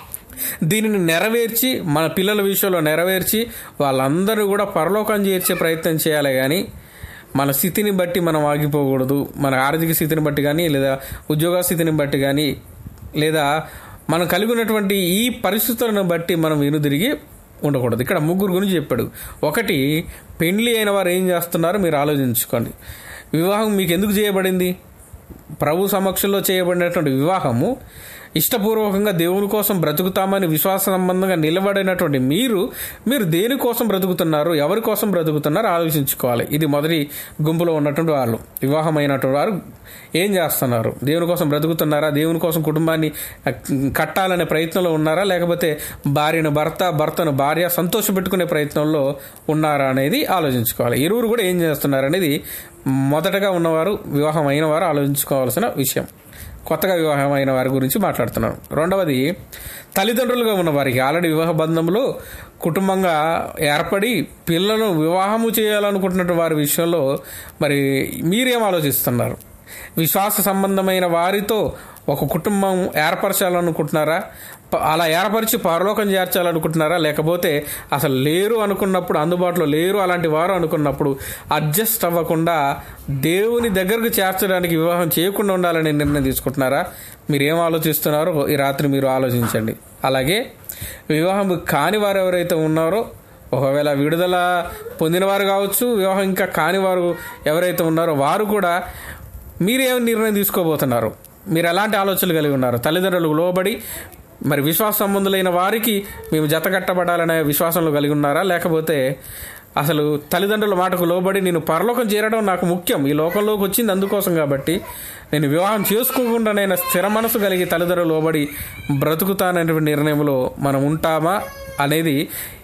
దీనిని నెరవేర్చి మన పిల్లల విషయంలో నెరవేర్చి వాళ్ళందరూ కూడా పరలోకం చేర్చే ప్రయత్నం చేయాలి కానీ మన స్థితిని బట్టి మనం ఆగిపోకూడదు మన ఆర్థిక స్థితిని బట్టి కానీ లేదా ఉద్యోగ స్థితిని బట్టి కానీ లేదా మనం కలిగి ఉన్నటువంటి ఈ పరిస్థితులను బట్టి మనం వెనుదిరిగి ఉండకూడదు ఇక్కడ ముగ్గురు గురించి చెప్పాడు ఒకటి పెండ్లి అయిన వారు ఏం చేస్తున్నారో మీరు ఆలోచించుకోండి వివాహం మీకు ఎందుకు చేయబడింది ప్రభు సమక్షంలో చేయబడినటువంటి వివాహము ఇష్టపూర్వకంగా దేవుని కోసం బ్రతుకుతామని విశ్వాస సంబంధంగా నిలబడినటువంటి మీరు మీరు దేని కోసం బ్రతుకుతున్నారు ఎవరి కోసం బ్రతుకుతున్నారు ఆలోచించుకోవాలి ఇది మొదటి గుంపులో ఉన్నటువంటి వాళ్ళు వివాహం అయినటువంటి వారు ఏం చేస్తున్నారు దేవుని కోసం బ్రతుకుతున్నారా దేవుని కోసం కుటుంబాన్ని కట్టాలనే ప్రయత్నంలో ఉన్నారా లేకపోతే భార్యను భర్త భర్తను భార్య సంతోషపెట్టుకునే ప్రయత్నంలో ఉన్నారా అనేది ఆలోచించుకోవాలి ఇరువురు కూడా ఏం చేస్తున్నారు అనేది మొదటగా ఉన్నవారు వివాహం అయిన వారు ఆలోచించుకోవాల్సిన విషయం కొత్తగా వివాహం అయిన వారి గురించి మాట్లాడుతున్నాను రెండవది తల్లిదండ్రులుగా ఉన్న వారికి ఆల్రెడీ వివాహ బంధంలో కుటుంబంగా ఏర్పడి పిల్లలను వివాహము చేయాలనుకుంటున్న వారి విషయంలో మరి మీరేం ఆలోచిస్తున్నారు విశ్వాస సంబంధమైన వారితో ఒక కుటుంబం ఏర్పరచాలనుకుంటున్నారా అలా ఏర్పరిచి పరలోకం చేర్చాలనుకుంటున్నారా లేకపోతే అసలు లేరు అనుకున్నప్పుడు అందుబాటులో లేరు అలాంటి వారు అనుకున్నప్పుడు అడ్జస్ట్ అవ్వకుండా దేవుని దగ్గరకు చేర్చడానికి వివాహం చేయకుండా ఉండాలని నిర్ణయం తీసుకుంటున్నారా మీరు ఏం ఆలోచిస్తున్నారో ఈ రాత్రి మీరు ఆలోచించండి అలాగే వివాహం కాని వారు ఎవరైతే ఉన్నారో ఒకవేళ విడుదల పొందినవారు కావచ్చు వివాహం ఇంకా కాని వారు ఎవరైతే ఉన్నారో వారు కూడా మీరేం నిర్ణయం తీసుకోబోతున్నారు మీరు ఎలాంటి ఆలోచనలు కలిగి ఉన్నారు తల్లిదండ్రులకు లోబడి మరి విశ్వాస సంబంధులైన వారికి మేము జత కట్టబడాలనే విశ్వాసంలో కలిగి ఉన్నారా లేకపోతే అసలు తల్లిదండ్రుల మాటకు లోబడి నేను పరలోకం చేరడం నాకు ముఖ్యం ఈ లోకంలోకి వచ్చింది అందుకోసం కాబట్టి నేను వివాహం చేసుకోకుండా నేను స్థిర మనసు కలిగి తల్లిదండ్రులు లోబడి బ్రతుకుతాననే నిర్ణయంలో మనం ఉంటామా అనేది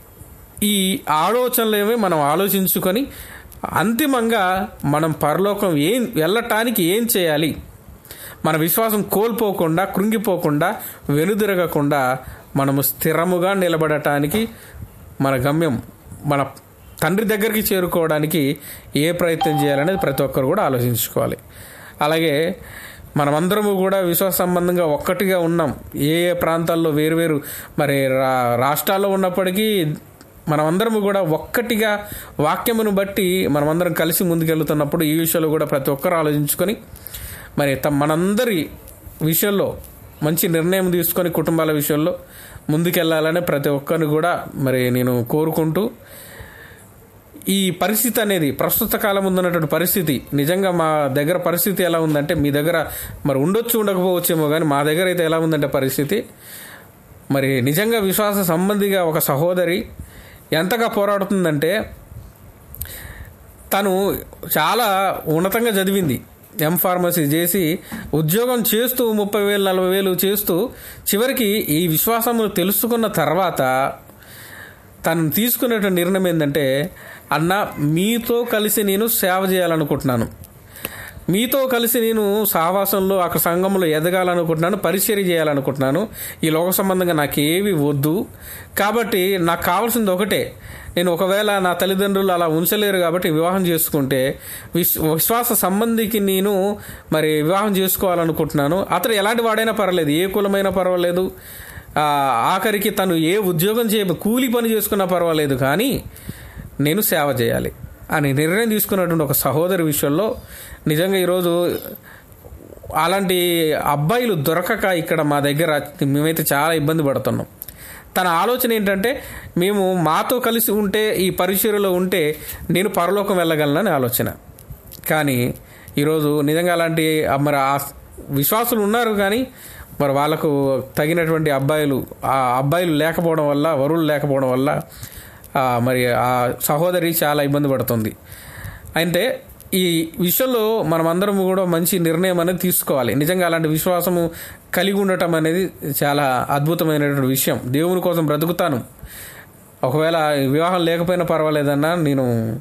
ఈ ఆలోచనలేమే మనం ఆలోచించుకొని అంతిమంగా మనం పరలోకం ఏం వెళ్ళటానికి ఏం చేయాలి మన విశ్వాసం కోల్పోకుండా కృంగిపోకుండా వెనుదిరగకుండా మనము స్థిరముగా నిలబడటానికి మన గమ్యం మన తండ్రి దగ్గరికి చేరుకోవడానికి ఏ ప్రయత్నం చేయాలనేది ప్రతి ఒక్కరు కూడా ఆలోచించుకోవాలి అలాగే మనమందరము కూడా విశ్వాస సంబంధంగా ఒక్కటిగా ఉన్నాం ఏ ఏ ప్రాంతాల్లో వేరువేరు మరి రా రాష్ట్రాల్లో ఉన్నప్పటికీ మనమందరము కూడా ఒక్కటిగా వాక్యమును బట్టి మనమందరం కలిసి ముందుకెళ్తున్నప్పుడు ఈ విషయంలో కూడా ప్రతి ఒక్కరు ఆలోచించుకొని మరి మనందరి విషయంలో మంచి నిర్ణయం తీసుకొని కుటుంబాల విషయంలో ముందుకెళ్లాలని ప్రతి ఒక్కరిని కూడా మరి నేను కోరుకుంటూ ఈ పరిస్థితి అనేది ప్రస్తుత కాలం ఉన్నటువంటి పరిస్థితి నిజంగా మా దగ్గర పరిస్థితి ఎలా ఉందంటే మీ దగ్గర మరి ఉండొచ్చు ఉండకపోవచ్చేమో కానీ మా దగ్గర అయితే ఎలా ఉందంటే పరిస్థితి మరి నిజంగా విశ్వాస సంబంధిగా ఒక సహోదరి ఎంతగా పోరాడుతుందంటే తను చాలా ఉన్నతంగా చదివింది ఎం ఫార్మసీ చేసి ఉద్యోగం చేస్తూ ముప్పై వేలు నలభై వేలు చేస్తూ చివరికి ఈ విశ్వాసమును తెలుసుకున్న తర్వాత తను తీసుకునేటువంటి నిర్ణయం ఏంటంటే అన్న మీతో కలిసి నేను సేవ చేయాలనుకుంటున్నాను మీతో కలిసి నేను సహవాసంలో అక్కడ సంఘంలో ఎదగాలనుకుంటున్నాను పరిచర్య చేయాలనుకుంటున్నాను ఈ లోక సంబంధంగా నాకు ఏవి వద్దు కాబట్టి నాకు కావాల్సింది ఒకటే నేను ఒకవేళ నా తల్లిదండ్రులు అలా ఉంచలేరు కాబట్టి వివాహం చేసుకుంటే విశ్ విశ్వాస సంబంధికి నేను మరి వివాహం చేసుకోవాలనుకుంటున్నాను అతడు ఎలాంటి వాడైనా పర్వాలేదు ఏ కులమైనా పర్వాలేదు ఆ, ఆఖరికి తను ఏ ఉద్యోగం చేయ కూలి పని చేసుకున్నా పర్వాలేదు కానీ నేను సేవ చేయాలి అని నిర్ణయం తీసుకున్నటువంటి ఒక సహోదరి విషయంలో నిజంగా ఈరోజు అలాంటి అబ్బాయిలు దొరకక ఇక్కడ మా దగ్గర మేమైతే చాలా ఇబ్బంది పడుతున్నాం తన ఆలోచన ఏంటంటే మేము మాతో కలిసి ఉంటే ఈ పరిచయలో ఉంటే నేను పరలోకం వెళ్ళగలనని ఆలోచన కానీ ఈరోజు నిజంగా అలాంటి ఆ మరి ఆ విశ్వాసులు ఉన్నారు కానీ మరి వాళ్ళకు తగినటువంటి అబ్బాయిలు ఆ అబ్బాయిలు లేకపోవడం వల్ల వరువులు లేకపోవడం వల్ల ఆ మరి ఆ సహోదరి చాలా ఇబ్బంది పడుతుంది అంటే ఈ విషయంలో మనం అందరం కూడా మంచి నిర్ణయం అనేది తీసుకోవాలి నిజంగా అలాంటి విశ్వాసము కలిగి ఉండటం అనేది చాలా అద్భుతమైనటువంటి విషయం దేవుని కోసం బ్రతుకుతాను ఒకవేళ వివాహం లేకపోయినా పర్వాలేదన్నా నేను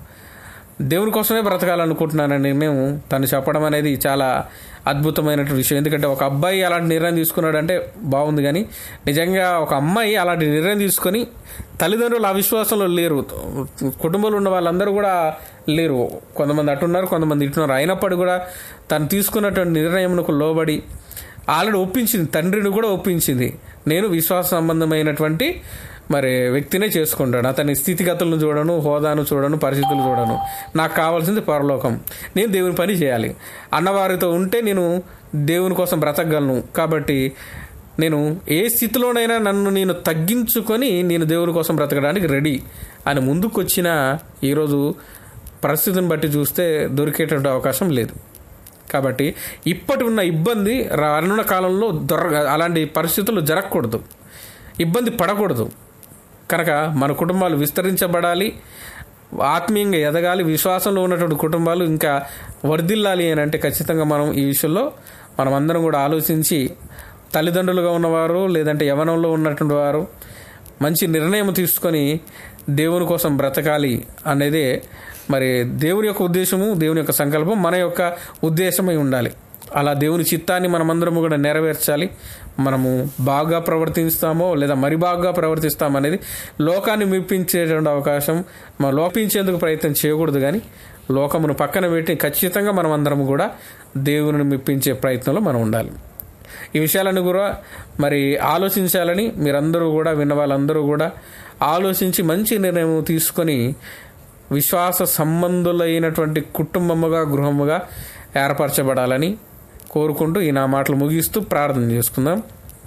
దేవుని కోసమే బ్రతకాలనుకుంటున్నానని నిర్ణయం తను చెప్పడం అనేది చాలా అద్భుతమైనటువంటి విషయం ఎందుకంటే ఒక అబ్బాయి అలాంటి నిర్ణయం తీసుకున్నాడంటే బాగుంది కానీ నిజంగా ఒక అమ్మాయి అలాంటి నిర్ణయం తీసుకొని తల్లిదండ్రులు ఆ విశ్వాసంలో లేరు కుటుంబంలో ఉన్న వాళ్ళందరూ కూడా లేరు కొంతమంది అటున్నారు కొంతమంది ఇటున్నారు అయినప్పటికీ కూడా తను తీసుకున్నటువంటి నిర్ణయంకు లోబడి ఆల్రెడీ ఒప్పించింది తండ్రిని కూడా ఒప్పించింది నేను విశ్వాస సంబంధమైనటువంటి మరి వ్యక్తినే చేసుకుంటాను అతని స్థితిగతులను చూడను హోదాను చూడను పరిస్థితులు చూడను నాకు కావాల్సింది పరలోకం నేను దేవుని పని చేయాలి అన్నవారితో ఉంటే నేను దేవుని కోసం బ్రతకగలను కాబట్టి నేను ఏ స్థితిలోనైనా నన్ను నేను తగ్గించుకొని నేను దేవుని కోసం బ్రతకడానికి రెడీ అని ముందుకు వచ్చిన ఈరోజు పరిస్థితిని బట్టి చూస్తే దొరికేటువంటి అవకాశం లేదు కాబట్టి ఇప్పటి ఉన్న ఇబ్బంది రానున్న కాలంలో దొర అలాంటి పరిస్థితులు జరగకూడదు ఇబ్బంది పడకూడదు కనుక మన కుటుంబాలు విస్తరించబడాలి ఆత్మీయంగా ఎదగాలి విశ్వాసంలో ఉన్నటువంటి కుటుంబాలు ఇంకా వర్ధిల్లాలి అని అంటే ఖచ్చితంగా మనం ఈ విషయంలో మనం అందరం కూడా ఆలోచించి తల్లిదండ్రులుగా ఉన్నవారు లేదంటే యవనంలో ఉన్నటువంటి వారు మంచి నిర్ణయం తీసుకొని దేవుని కోసం బ్రతకాలి అనేదే మరి దేవుని యొక్క ఉద్దేశము దేవుని యొక్క సంకల్పం మన యొక్క ఉద్దేశమై ఉండాలి అలా దేవుని చిత్తాన్ని మనమందరము కూడా నెరవేర్చాలి మనము బాగా ప్రవర్తిస్తామో లేదా మరి బాగా ప్రవర్తిస్తామో అనేది లోకాన్ని మెప్పించేటువంటి అవకాశం మనం లోపించేందుకు ప్రయత్నం చేయకూడదు కానీ లోకమును పక్కన పెట్టి ఖచ్చితంగా మనం అందరం కూడా దేవుని మెప్పించే ప్రయత్నంలో మనం ఉండాలి ఈ విషయాలను కూడా మరి ఆలోచించాలని మీరందరూ కూడా విన్న వాళ్ళందరూ కూడా ఆలోచించి మంచి నిర్ణయం తీసుకొని విశ్వాస సంబంధులైనటువంటి కుటుంబముగా గృహముగా ఏర్పరచబడాలని కోరుకుంటూ ఈ నా మాటలు ముగిస్తూ ప్రార్థన చేసుకుందాం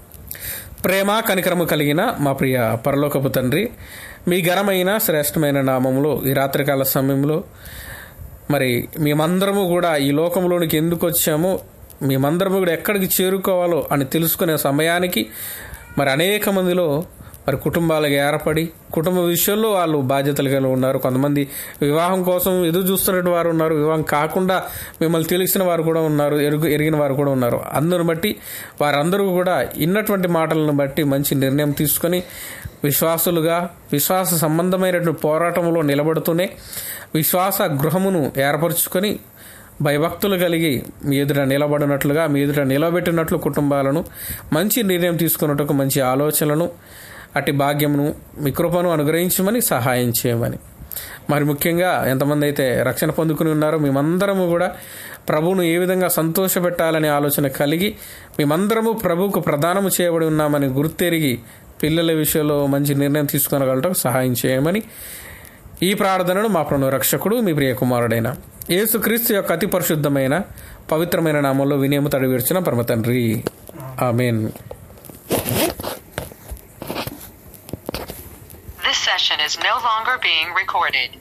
ప్రేమ కనికరము కలిగిన మా ప్రియ పరలోకపు తండ్రి మీ ఘనమైన శ్రేష్టమైన నామములో ఈ రాత్రికాల సమయంలో మరి మేమందరము కూడా ఈ లోకంలోనికి ఎందుకు వచ్చామో మేమందరము కూడా ఎక్కడికి చేరుకోవాలో అని తెలుసుకునే సమయానికి మరి అనేక మందిలో మరి కుటుంబాలకు ఏర్పడి కుటుంబ విషయంలో వాళ్ళు బాధ్యతలు కలిగి ఉన్నారు కొంతమంది వివాహం కోసం ఎదురు చూస్తున్నట్టు వారు ఉన్నారు వివాహం కాకుండా మిమ్మల్ని తెలిసిన వారు కూడా ఉన్నారు ఎరుగు ఎరిగిన వారు కూడా ఉన్నారు అందుని బట్టి వారందరూ కూడా ఇన్నటువంటి మాటలను బట్టి మంచి నిర్ణయం తీసుకొని విశ్వాసులుగా విశ్వాస సంబంధమైనటువంటి పోరాటంలో నిలబడుతూనే విశ్వాస గృహమును ఏర్పరచుకొని భయభక్తులు కలిగి మీ ఎదుట నిలబడినట్లుగా మీ ఎదుట నిలబెట్టినట్లు కుటుంబాలను మంచి నిర్ణయం తీసుకున్నట్టుకు మంచి ఆలోచనలను అట్టి భాగ్యమును మీ కృపను అనుగ్రహించమని సహాయం చేయమని మరి ముఖ్యంగా ఎంతమంది అయితే రక్షణ పొందుకుని ఉన్నారో మేమందరము కూడా ప్రభువును ఏ విధంగా సంతోషపెట్టాలనే ఆలోచన కలిగి మేమందరము ప్రభువుకు ప్రదానము చేయబడి ఉన్నామని గుర్తెరిగి పిల్లల విషయంలో మంచి నిర్ణయం తీసుకొనగలటం సహాయం చేయమని ఈ ప్రార్థనను మా ప్రభు రక్షకుడు మీ ప్రియ కుమారుడైన యేసుక్రీస్తు యొక్క అతి పరిశుద్ధమైన పవిత్రమైన నామంలో వినియము తడివిర్చిన పరమ తండ్రి amen This session is no longer being recorded.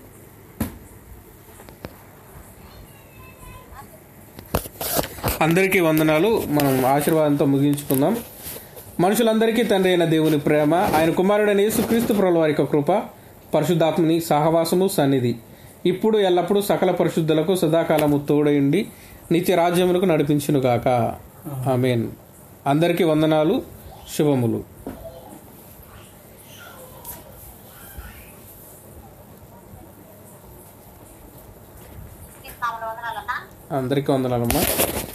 అందరికీ వందనాలు మనం ఆశీర్వాదంతో ముగించుకుందాం మనుషులందరికీ తండ్రి అయిన దేవుని ప్రేమ ఆయన కుమారుడైన యేసుక్రీస్తు ప్రభుల వారి యొక్క కృప పరిశుద్ధాత్మని సహవాసము సన్నిధి ఇప్పుడు ఎల్లప్పుడూ సకల పరిశుద్ధులకు సదాకాలము తోడయుండి నిత్య రాజ్యములకు నడిపించునుగాక ఆమెన్ అందరికీ వందనాలు శుభములు అందరికీ వందనాలమ్మా